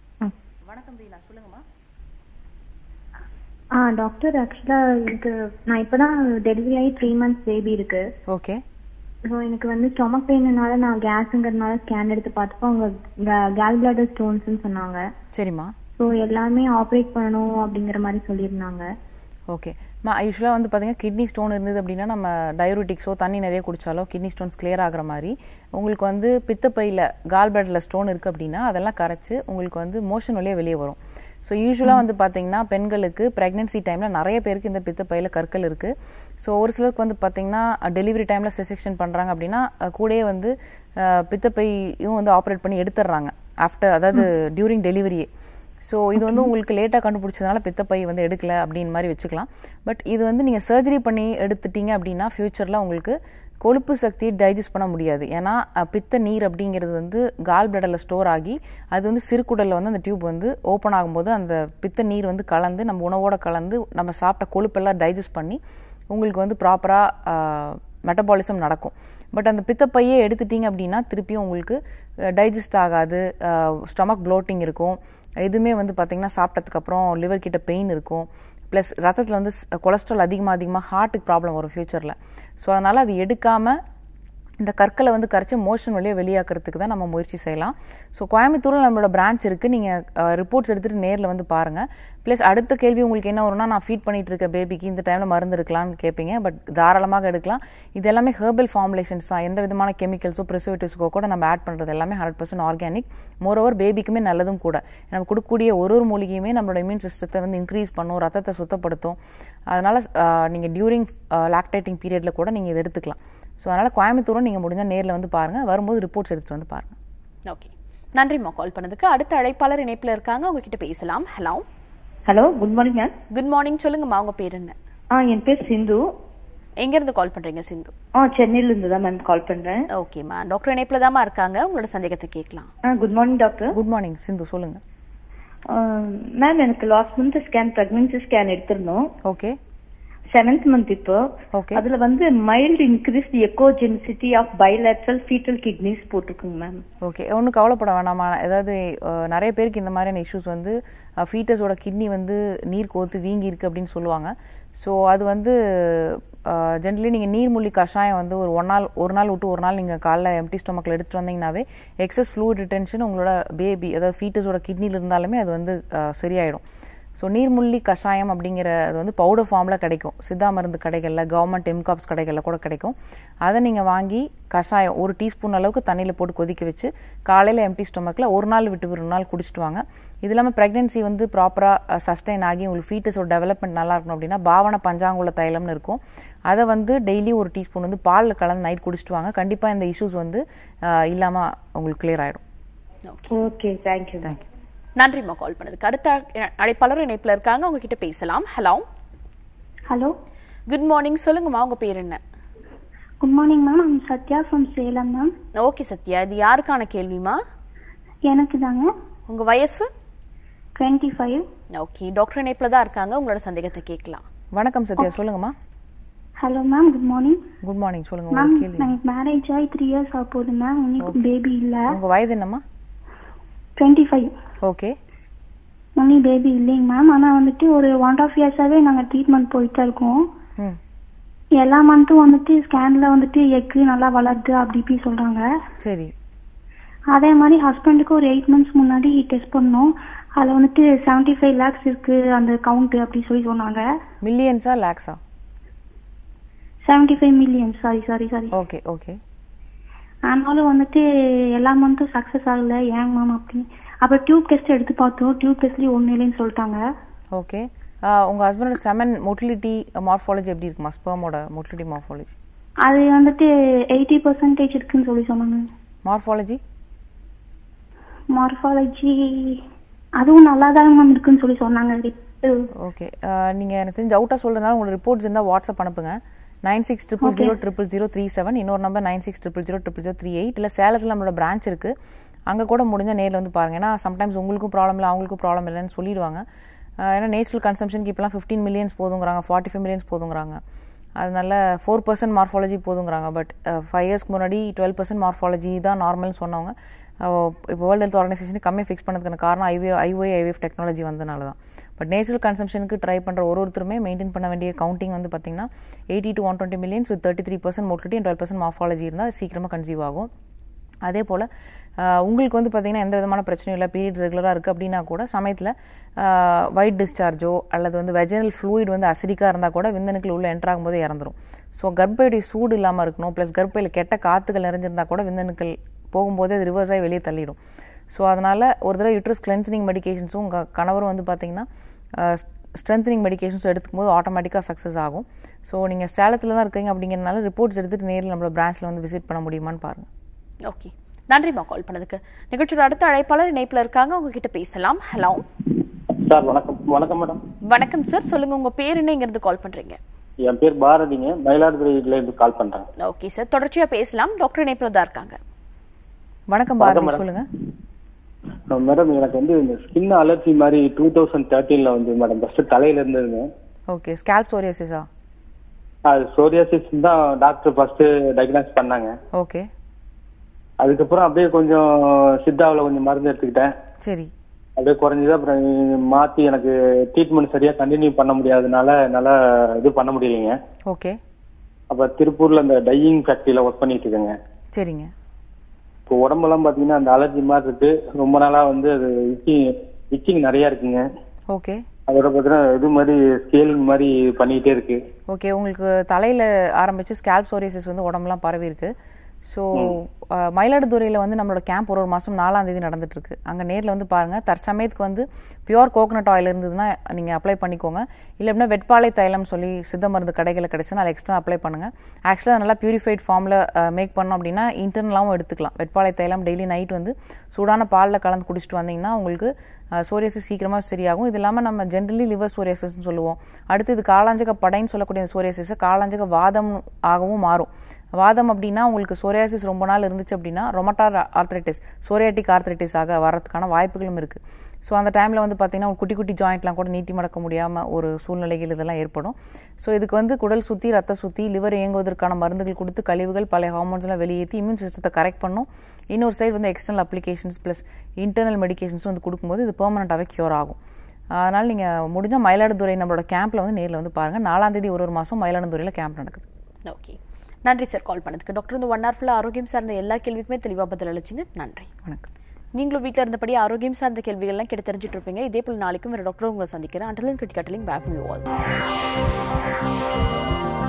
ஆ டாக்டர் ஆக்சுவலா எனக்கு நான் இப்பதான் டெலிவரி ஆகி த்ரீ மந்த்ஸ் பேபி இருக்கு ஓகே ஸோ எனக்கு வந்து ஸ்டொமக் பெயின்னால நான் கேஸுங்கிறதுனால ஸ்கேன் எடுத்து பார்த்தப்போ அவங்க கேல் பிளாடர் ஸ்டோன்ஸ்னு சொன்னாங்க சரிம்மா ஸோ எல்லாமே ஆப்ரேட் பண்ணணும் அப்படிங்கிற மாதிரி சொல்லியிருந்தாங்க ஓகே மா யூஸ்வலாக வந்து பார்த்தீங்கன்னா கிட்னி ஸ்டோன் இருந்தது அப்படின்னா நம்ம டயபெட்டிக்ஸோ தண்ணி நிறைய குடிச்சாலோ கிட்னி ஸ்டோன்ஸ் clear ஆகுற மாதிரி உங்களுக்கு வந்து பித்தப்பையில் கால் பிளட்டில் ஸ்டோன் இருக்குது அப்படின்னா அதெல்லாம் கரைச்சு உங்களுக்கு வந்து மோஷன் வழியே வெளியே வரும் ஸோ யூஸ்வலாக வந்து பார்த்தீங்கன்னா பெண்களுக்கு ப்ரெக்னென்சி டைமில் நிறைய பேருக்கு இந்த பித்தப்பையில் கற்கள் இருக்குது ஸோ ஒரு சிலருக்கு வந்து பார்த்தீங்கன்னா டெலிவரி டைமில் செசெக்ஷன் பண்ணுறாங்க அப்படின்னா அஹ், கூடயே வந்து அஹ், பித்தப்பையும் வந்து ஆப்ரேட் பண்ணி எடுத்துடுறாங்க ஆஃப்டர் அதாவது டியூரிங் டெலிவரியே ஸோ இது வந்து உங்களுக்கு லேட்டாக கண்டுபிடிச்சதுனால பித்தப்பை வந்து எடுக்கல அப்படின்னு மாதிரி வச்சுக்கலாம் பட் இது வந்து நீங்கள் சர்ஜரி பண்ணி எடுத்துட்டீங்க அப்படின்னா ஃப்யூச்சரில் உங்களுக்கு கொழுப்பு சக்தியை டைஜஸ்ட் பண்ண முடியாது ஏன்னா அஹ், பித்த நீர் அப்படிங்கிறது வந்து கால் பிளடரில் ஸ்டோர் ஆகி அது வந்து சிறுகுடலில் வந்து அந்த டியூப் வந்து ஓப்பன் ஆகும்போது அந்த பித்த நீர் வந்து கலந்து நம்ம உணவோட கலந்து நம்ம சாப்பிட்ட கொழுப்பெல்லாம் டைஜஸ்ட் பண்ணி உங்களுக்கு வந்து ப்ராப்பராக மெட்டபாலிசம் நடக்கும் பட் அந்த பித்தப்பையே எடுத்துட்டீங்க அப்படின்னா திருப்பியும் உங்களுக்கு டைஜஸ்ட் ஆகாது ஸ்டொமக் ப்ளோட்டிங் இருக்கும் எதுவுமே வந்து பார்த்தீங்கன்னா சாப்பிட்டதுக்கப்புறம் லிவர் கிட்ட பெயின் இருக்கும் ப்ளஸ் ரத்தத்தில் வந்து கொலஸ்ட்ரால் அதிகமாக அதிகமாக ஹார்ட்டுக்கு ப்ராப்ளம் வரும் ஃப்யூச்சரில் ஸோ அதனால் அது எடுக்காமல் இந்த கற்களை வந்து கரைச்சி மோஷன் வழியாக வெளியாக்குறதுக்கு தான் நம்ம முயற்சி செய்யலாம் ஸோ கோயம்புத்தூரில் நம்மளோட பிரான்ச் இருக்குது நீங்கள் ரிப்போர்ட்ஸ் எடுத்துகிட்டு நேரில் வந்து பாருங்கள் ப்ளஸ் அடுத்த கேள்வி உங்களுக்கு என்ன வரும்னா நான் ஃபீட் பண்ணிட்டு இருக்க பேபிக்கு இந்த டைமில் மருந்து எடுக்கலாம்னு கேட்பீங்க பட் தாராளமாக எடுக்கலாம் இது எல்லாமே ஹெர்பல் ஃபார்முலேஷன்ஸ் தான் எந்த விதமான கெமிக்கல்ஸோ ப்ரிசர்வேட்டிவ்ஸோ கூட நம்ம ஆட் பண்ணுறது எல்லாமே ஹண்ட்ரட் பர்சன்ட் ஆர்கானிக் மோரோவர் பேபிக்குமே நல்லதும் கூட நம்ம கொடுக்கக்கூடிய ஒரு ஒரு மூலிகையுமே நம்மளோட இம்யூன் சிஸ்டத்தை வந்து இன்க்ரீஸ் பண்ணும் ரத்தத்தை சுத்தப்படுத்தும் அதனால் நீங்கள் டியூரிங் லாக்டேட்டிங் பீரியடில் கூட நீங்கள் இதை எடுத்துக்கலாம் ஸோ அதனால் கோயம்புத்தூரும் நீங்கள் முடிஞ்சால் நேரில் வந்து பாருங்கள் வரும்போது ரிப்போர்ட்ஸ் எடுத்துகிட்டு வந்து பாருங்கள் ஓகே நன்றிம்மா கால் பண்ணதுக்கு அடுத்த அழைப்பாளர் இணைப்புல இருக்காங்க உங்ககிட்ட பேசலாம் hello hello good morning ma'am good morning சொல்லுங்கம்மா உங்க பேர் என்ன ஆ என் பேர் சிந்து எங்க இருந்து கால் பண்றீங்க சிந்து ஆ சென்னையில இருந்து தான் மேம் கால் பண்றேன் ஓகேம்மா டாக்டர் இணைப்புல தாம்மா இருக்காங்க உங்களோட சந்தேகத்தை கேட்கலாம் ஆ good morning doctor good morning Sindhu சொல்லுங்கள் மேம் எனக்கு last month scan pregnancy scan எடுத்திருந்தோம் ஓகே செவன்த் மந்த் இப்போ ஓகே அதுல வந்து mild increase echogenicity of bilateral fetal kidneys போட்டிருக்குங்க மேம் ஓகே ஒன்றும் கவலைப்பட வேணாமா ஏதாவது அஹ், நிறைய பேருக்கு இந்த மாதிரியான இஷ்யூஸ் வந்து ஃபீட்டஸோட கிட்னி வந்து நீர் கோத்து வீங்கி இருக்கு அப்படின்னு சொல்லுவாங்க ஸோ அது வந்து ஜென்ரலி நீங்கள் நீர்மூழ்கி கஷாயம் வந்து ஒரு ஒன் நாள் ஒரு நாள் விட்டு ஒரு நாள் நீங்கள் காலைல எம்டி ஸ்டொமக்கில் எடுத்துட்டு வந்தீங்கன்னாவே எக்ஸஸ் ஃப்ளூயிட் ரிட்டென்ஷன் உங்களோட பேபி அதாவது ஃபீட்டஸோட கிட்னியில் இருந்தாலுமே அது வந்து அஹ், சரியாயிடும் ஸோ நீர்முள்ளி கஷாயம் அப்படிங்கிற அது வந்து பவுடர் ஃபார்மில் கிடைக்கும் சித்தா மருந்து கடைகளில் கவர்மெண்ட் எம்காப்ஸ் கடைகளில் கூட கிடைக்கும் அதை நீங்கள் வாங்கி கஷாயம் ஒரு டீஸ்பூன் அளவுக்கு தண்ணியில் போட்டு கொதிக்க வச்சு காலையில் எம்டி ஸ்டொமக்கில் ஒரு நாள் விட்டு ஒரு நாள் குடிச்சிட்டு வாங்க இது இல்லாமல் ப்ரெக்னென்சி வந்து ப்ராப்பராக சஸ்டைன் ஆகி உங்களுக்கு ஃபீட்டஸோட டெவலப்மெண்ட் நல்லா இருக்கணும் அப்படின்னா பாவன பஞ்சாங்குல தைலம்னு இருக்கும் அதை வந்து டெய்லி ஒரு டீஸ்பூன் வந்து பாலில் கலந்து நைட் குடிச்சிட்டு வாங்க கண்டிப்பாக இந்த இஷ்யூஸ் வந்து இல்லாமல் உங்களுக்கு கிளியர் ஆகிடும் ஓகே தேங்க்யூ தேங்க்யூ நன்றிம்மா கால் பண்ணதுக்கு அடுத்த அழை- அழைப்பாளர் இணைப்புல இருக்காங்க உங்ககிட்ட பேசலாம் ஹலோ ஹலோ குட் மார்னிங் சொல்லுங்கம்மா உங்க பேர் என்ன good morning ma'am I'm Sathya from Salem ma'am okay Sathya இது யாருக்கான கேள்விமா எனக்கு தாங்க உங்க வயசு டுவெண்ட்டி ஃபைவ் ஓகே டாக்டர் இணைப்புல தான் இருக்காங்க உங்களோட சந்தேகத்தை கேட்கலாம் வணக்கம் சத்யா சொல்லுங்கம்மா hello ma'am good morning good morning சொல்லுங்க மேம் உங்களுக்கு கேள்வி எனக்கு மேரேஜ் ஆகி த்ரீ இயர்ஸ் ஆக போகுது மேம் இன்னைக்கு பேபி இல்ல உங்க வயது என்னம்மா twenty five okay only baby இல்லைங்க மேம் ஆனா வந்துட்டு ஒரு ஒன் ஆஃப் இயர்ஸாவே நாங்க ட்ரீட்மெண்ட் போயிட்டு தான் இருக்கோம் ம் எல்லா மந்த்தும் வந்துட்டு ஸ்கேன்ல வந்துட்டு எக்கு நல்லா வளருது அப்படி இப்படி சொல்றாங்க சரி அதே மாதிரி ஹஸ்பண்டுக்கு ஒரு எயிட் மந்த்ஸ் முன்னாடி டெஸ்ட் பண்ணோம் அதுல வந்துட்டு செவன்டி ஃபைவ் லேக்ஸ் இருக்கு அந்த கவுண்ட் அப்படி சொல்லி சொன்னாங்க மில்லியன்ஸா லேக்ஸா seventy five million sorry sorry sorry okay okay ஆனாலும் வந்துட்டு எல்லா மந்த்தும் சக்சஸ் ஆகல ஏங்க மேம் அப்படி அப்புறம் டியூப் டெஸ்ட் எடுத்து பார்த்தோம் டியூப் டெஸ்ட்லயும் ஒன்றும் இல்லைன்னு சொல்லிட்டாங்க ஓகே உங்க ஹஸ்பண்டோட செமன் மொட்டிலிட்டி மார்ஃபாலஜி எப்படி இருக்குமா ஸ்பெர்மோட மொட்டிலிட்டி மார்ஃபாலஜி அது வந்துட்டு எயிட்டி பர்சன்டேஜ் இருக்குன்னு சொல்லி சொன்னாங்க மார்ஃபாலஜி மார்ஃபாலஜி அதுவும் நல்லா தான் மேம் இருக்குன்னு சொல்லி சொன்னாங்க ஓகே நீங்க எனக்கு தெரிஞ்ச அவுட்டா சொல்றதுனால உங்களோட ரிப்போர்ட்ஸ் இருந்தால் வாட்ஸ்அப் அனுப்புங்க nine six triple zero triple zero three seven இன்னொரு number nine six triple zero triple zero three eight இல்லை சேலத்தில் நம்மளோட பிரான்ச் இருக்கு அங்கே கூட முடிஞ்சா நேரில் வந்து பாருங்க ஏன்னா சம்டைம்ஸ் உங்களுக்கும் ப்ராப்ளம் இல்லை அவங்களுக்கும் ப்ராப்ளம் இல்லைன்னு சொல்லிடுவாங்க அஹ் ஏன்னா நேச்சுரல் கன்சம்ஷனுக்கு இப்போலாம் ஃபிஃப்டீன் மில்லியன்ஸ் போதுங்கிறாங்க ஃபார்ட்டி ஃபைவ் மில்லியன்ஸ் போதுங்கிறாங்க அதனால ஃபோர் பர்சன்ட் மார்ஃபாலஜி போதுங்கிறாங்க பட் ஃபைவ் இயர்ஸ்க்கு முன்னாடி டுவெல் பர்சன்ட் மார்ஃபாலஜி தான் நார்மல்னு சொன்னவங்க அஹ் இப்போ வேர்ல்டு ஹெல்த் ஆர்கனைசேஷன் கம்மியாக ஃபிக்ஸ் பண்ணதுக்கான காரணம் ஐவே ஐஓஐ ஐவிஎஃப் டெக்னாலஜி வந்தனால தான் பட் நேச்சுரல் கன்சம்ஷனுக்கு ட்ரை பண்ணுற ஒரு ஒருத்தருமே மெயின்டைன் பண்ண வேண்டிய கவுண்டிங் வந்து பார்த்தீங்கன்னா eighty to one twenty millions with thirty three percent motility and twelve percent morphology இருந்தால் சீக்கிரமாக கன்சீவ் ஆகும் அதே போல் உங்களுக்கு வந்து பார்த்தீங்கன்னா எந்த விதமான பிரச்சனையும் இல்லை பீரியட்ஸ் ரெகுலராக இருக்குது அப்படின்னா கூட சமயத்தில் ஒயிட் டிஸ்சார்ஜோ அல்லது வந்து வெஜினல் ஃப்ளூயிட் வந்து அசிடிக்காக இருந்தால் கூட விந்தணுக்கள் உள்ள என்ட்ரு ஆகும்போது இறந்துரும் ஸோ கர்ப்பையுடைய சூடு இல்லாமல் இருக்கணும் ப்ளஸ் கர்ப்பையில் கெட்ட காற்றுகள் நிறைஞ்சிருந்தா கூட விந்தணுக்கள் போகும்போது அது ரிவர்ஸ் ஆகி வெளியே தள்ளிடும் ஸோ அதனால் ஒரு தடவை யூட்ரஸ் கிளென்சனிங் மெடிகேஷன்ஸும் உங்கள் கணவரும் வந்து பார்த்தீங்கன்னா ஸ்ட்ரென்தனிங் மெடிகேஷன்ஸ் எடுத்துக்கும் போது ஆட்டோமேட்டிக்காக சக்ஸஸ் ஆகும் ஸோ நீங்கள் சேலத்தில் தான் இருக்கீங்க அப்படிங்கிறதுனால ரிப்போர்ட்ஸ் எடுத்துகிட்டு நேரில் நம்மளோட பிரான்ச்சில் வந்து விசிட் பண்ண முடியுமான்னு பாருங்கள் ஓகே நன்றிம்மா கால் பண்ணதுக்கு நிகழ்ச்சியோட அடுத்த அழைப்பாளர் இணைப்புல இருக்காங்க உங்ககிட்ட பேசலாம் ஹலோ சார் வணக்கம் வணக்கம் மேடம் வணக்கம் சார் சொல்லுங்க உங்க பேர் என்ன இங்க இருந்து கால் பண்றீங்க என் பேர் பாரதிங்க மயிலாடுதுறையில இருந்து கால் பண்றேன் ஓகே சார் தொடர்ச்சியா பேசலாம் டாக்டர் இணைப்புல தான் இருக்காங்க வணக்கம் வணக்கம் பாரதி மேடம். சொல்லுங்க மேடம் எனக்கு வந்து இந்த ஸ்கின் அலர்ஜி மாதிரி டூ தௌசண்ட் தேர்ட்டீன்ல வந்து மேடம் ஃபர்ஸ்ட் தலையில இருந்ததுங்க ஓகே ஸ்கேல்ப் சோரியாசிஸா அது சோரியாசிஸ் தான் டாக்டர் ஃபர்ஸ்ட் டயக்னாஸ் பண்ணாங்க ஓகே அதுக்கப்புறம் அப்படியே கொஞ்சம் சித்தாவில் கொஞ்சம் மருந்து எடுத்துக்கிட்டேன் சரி அப்படியே குறைஞ்சது அப்புறம் மாத்தி எனக்கு ட்ரீட்மெண்ட் சரியா கண்டினியூ பண்ண முடியாதனால என்னால இது பண்ண முடியலைங்க ஓகே அப்ப திருப்பூர்ல அந்த டையிங் ஃபேக்டரியில ஒர்க் பண்ணிட்டு இருக்கேங்க சரிங்க இப்போ உடம்பெல்லாம் பாத்தீங்கன்னா அந்த அலர்ஜி மாதிரி இருக்கு ரொம்ப நாளா வந்து அது இச்சிங் இச்சிங் நிறைய இருக்குங்க ஓகே அதோட பாத்தீங்கன்னா இது மாதிரி ஸ்கேலிங் மாதிரி பண்ணிட்டே இருக்கு ஓகே உங்களுக்கு தலையில் ஆரம்பிச்சு ஸ்கேல்ப் சோரியாசிஸ் வந்து உடம்புலாம் பரவி இருக்கு ஸோ மயிலாடுதுறையில் வந்து நம்மளோட கேம்ப் ஒரு ஒரு மாதம் நாலாம் தேதி நடந்துட்டு இருக்கு அங்கே நேரில் வந்து பாருங்கள் தற்சமயத்துக்கு வந்து பியூர் கோகனட் ஆயில் இருந்ததுன்னா நீங்கள் அப்ளை பண்ணிக்கோங்க இல்லை அப்படின்னா வெட்பாலை தைலம் சொல்லி சித்த மருந்து கடைகளில் கிடைச்சுன்னா அதை எக்ஸ்ட்ரா அப்ளை பண்ணுங்கள் ஆக்சுவலாக நல்லா பியூரிஃபைட் ஃபார்மில் மேக் பண்ணோம் அப்படின்னா இன்டர்னலாகவும் எடுத்துக்கலாம் வெட்பாலை தைலம் டெய்லி நைட் வந்து சூடான பாலில் கலந்து குடிச்சிட்டு வந்தீங்கன்னா உங்களுக்கு சோரியாசிஸ் சீக்கிரமாக சரியாகும் இது இல்லாமல் நம்ம ஜென்ரலி லிவர் சோரியாசிஸ்னு சொல்லுவோம் அடுத்து இது காலாஞ்சக படைன்னு சொல்லக்கூடிய சோரியாசிஸை காலாஞ்சக வாதம் ஆகவும் மாறும் வாதம் அப்படின்னா உங்களுக்கு சோரியாசிஸ் ரொம்ப நாள் இருந்துச்சு அப்படின்னா ரொமட்டார் ஆர்த்ரைட்டிஸ் சோரியாட்டிக் ஆர்த்ரைட்டிஸ் ஆக வரதுக்கான வாய்ப்புகளும் இருக்குது ஸோ அந்த டைமில் வந்து பார்த்தீங்கன்னா ஒரு குட்டி குட்டி ஜாயிண்ட்லாம் கூட நீட்டி மடக்க முடியாமல் ஒரு சூழ்நிலைகள் இதெல்லாம் ஏற்படும் ஸோ இதுக்கு வந்து குடல் சுற்றி ரத்த சுற்றி லிவர் இயங்குவதற்கான மருந்துகள் கொடுத்து கழிவுகள் பழைய ஹார்மோன்ஸ்லாம் வெளியேற்றி இம்யூன் சிஸ்டத்தை கரெக்ட் பண்ணும் இன்னொரு சைடு வந்து external applications plus internal medications வந்து கொடுக்கும்போது இது பெர்மனண்ட்டாகவே க்யூர் ஆகும் அதனால் நீங்கள் முடிஞ்சால் மயிலாடுதுறை நம்மளோட கேம்பில் வந்து நேரில் வந்து பாருங்கள் நாலாம் தேதி ஒரு ஒரு மாதம் மயிலாடுதுறையில் கேம்ப் நடக்குது ஓகே நன்றி சார் கால் பண்ணதுக்கு டாக்டர் இந்த ஒன் ஹவர் ஃபுல்லாக ஆரோக்கியம் சார்ந்த எல்லா கேள்விக்குமே தெளிவாக பதில் அளிச்சிங்க நன்றி வணக்கம் நீங்களும் வீட்டில் இருந்தபடி ஆரோக்கியம் சார்ந்த கேள்விகள்லாம் கேட்டு தெரிஞ்சுட்டு இருப்பீங்க இதே போல் நாளைக்கும் வேறு டாக்டர் உங்களை சந்திக்கிறேன் அண்டலின் கிரிக்கெட்டிலிங் பேக் யூ ஆல்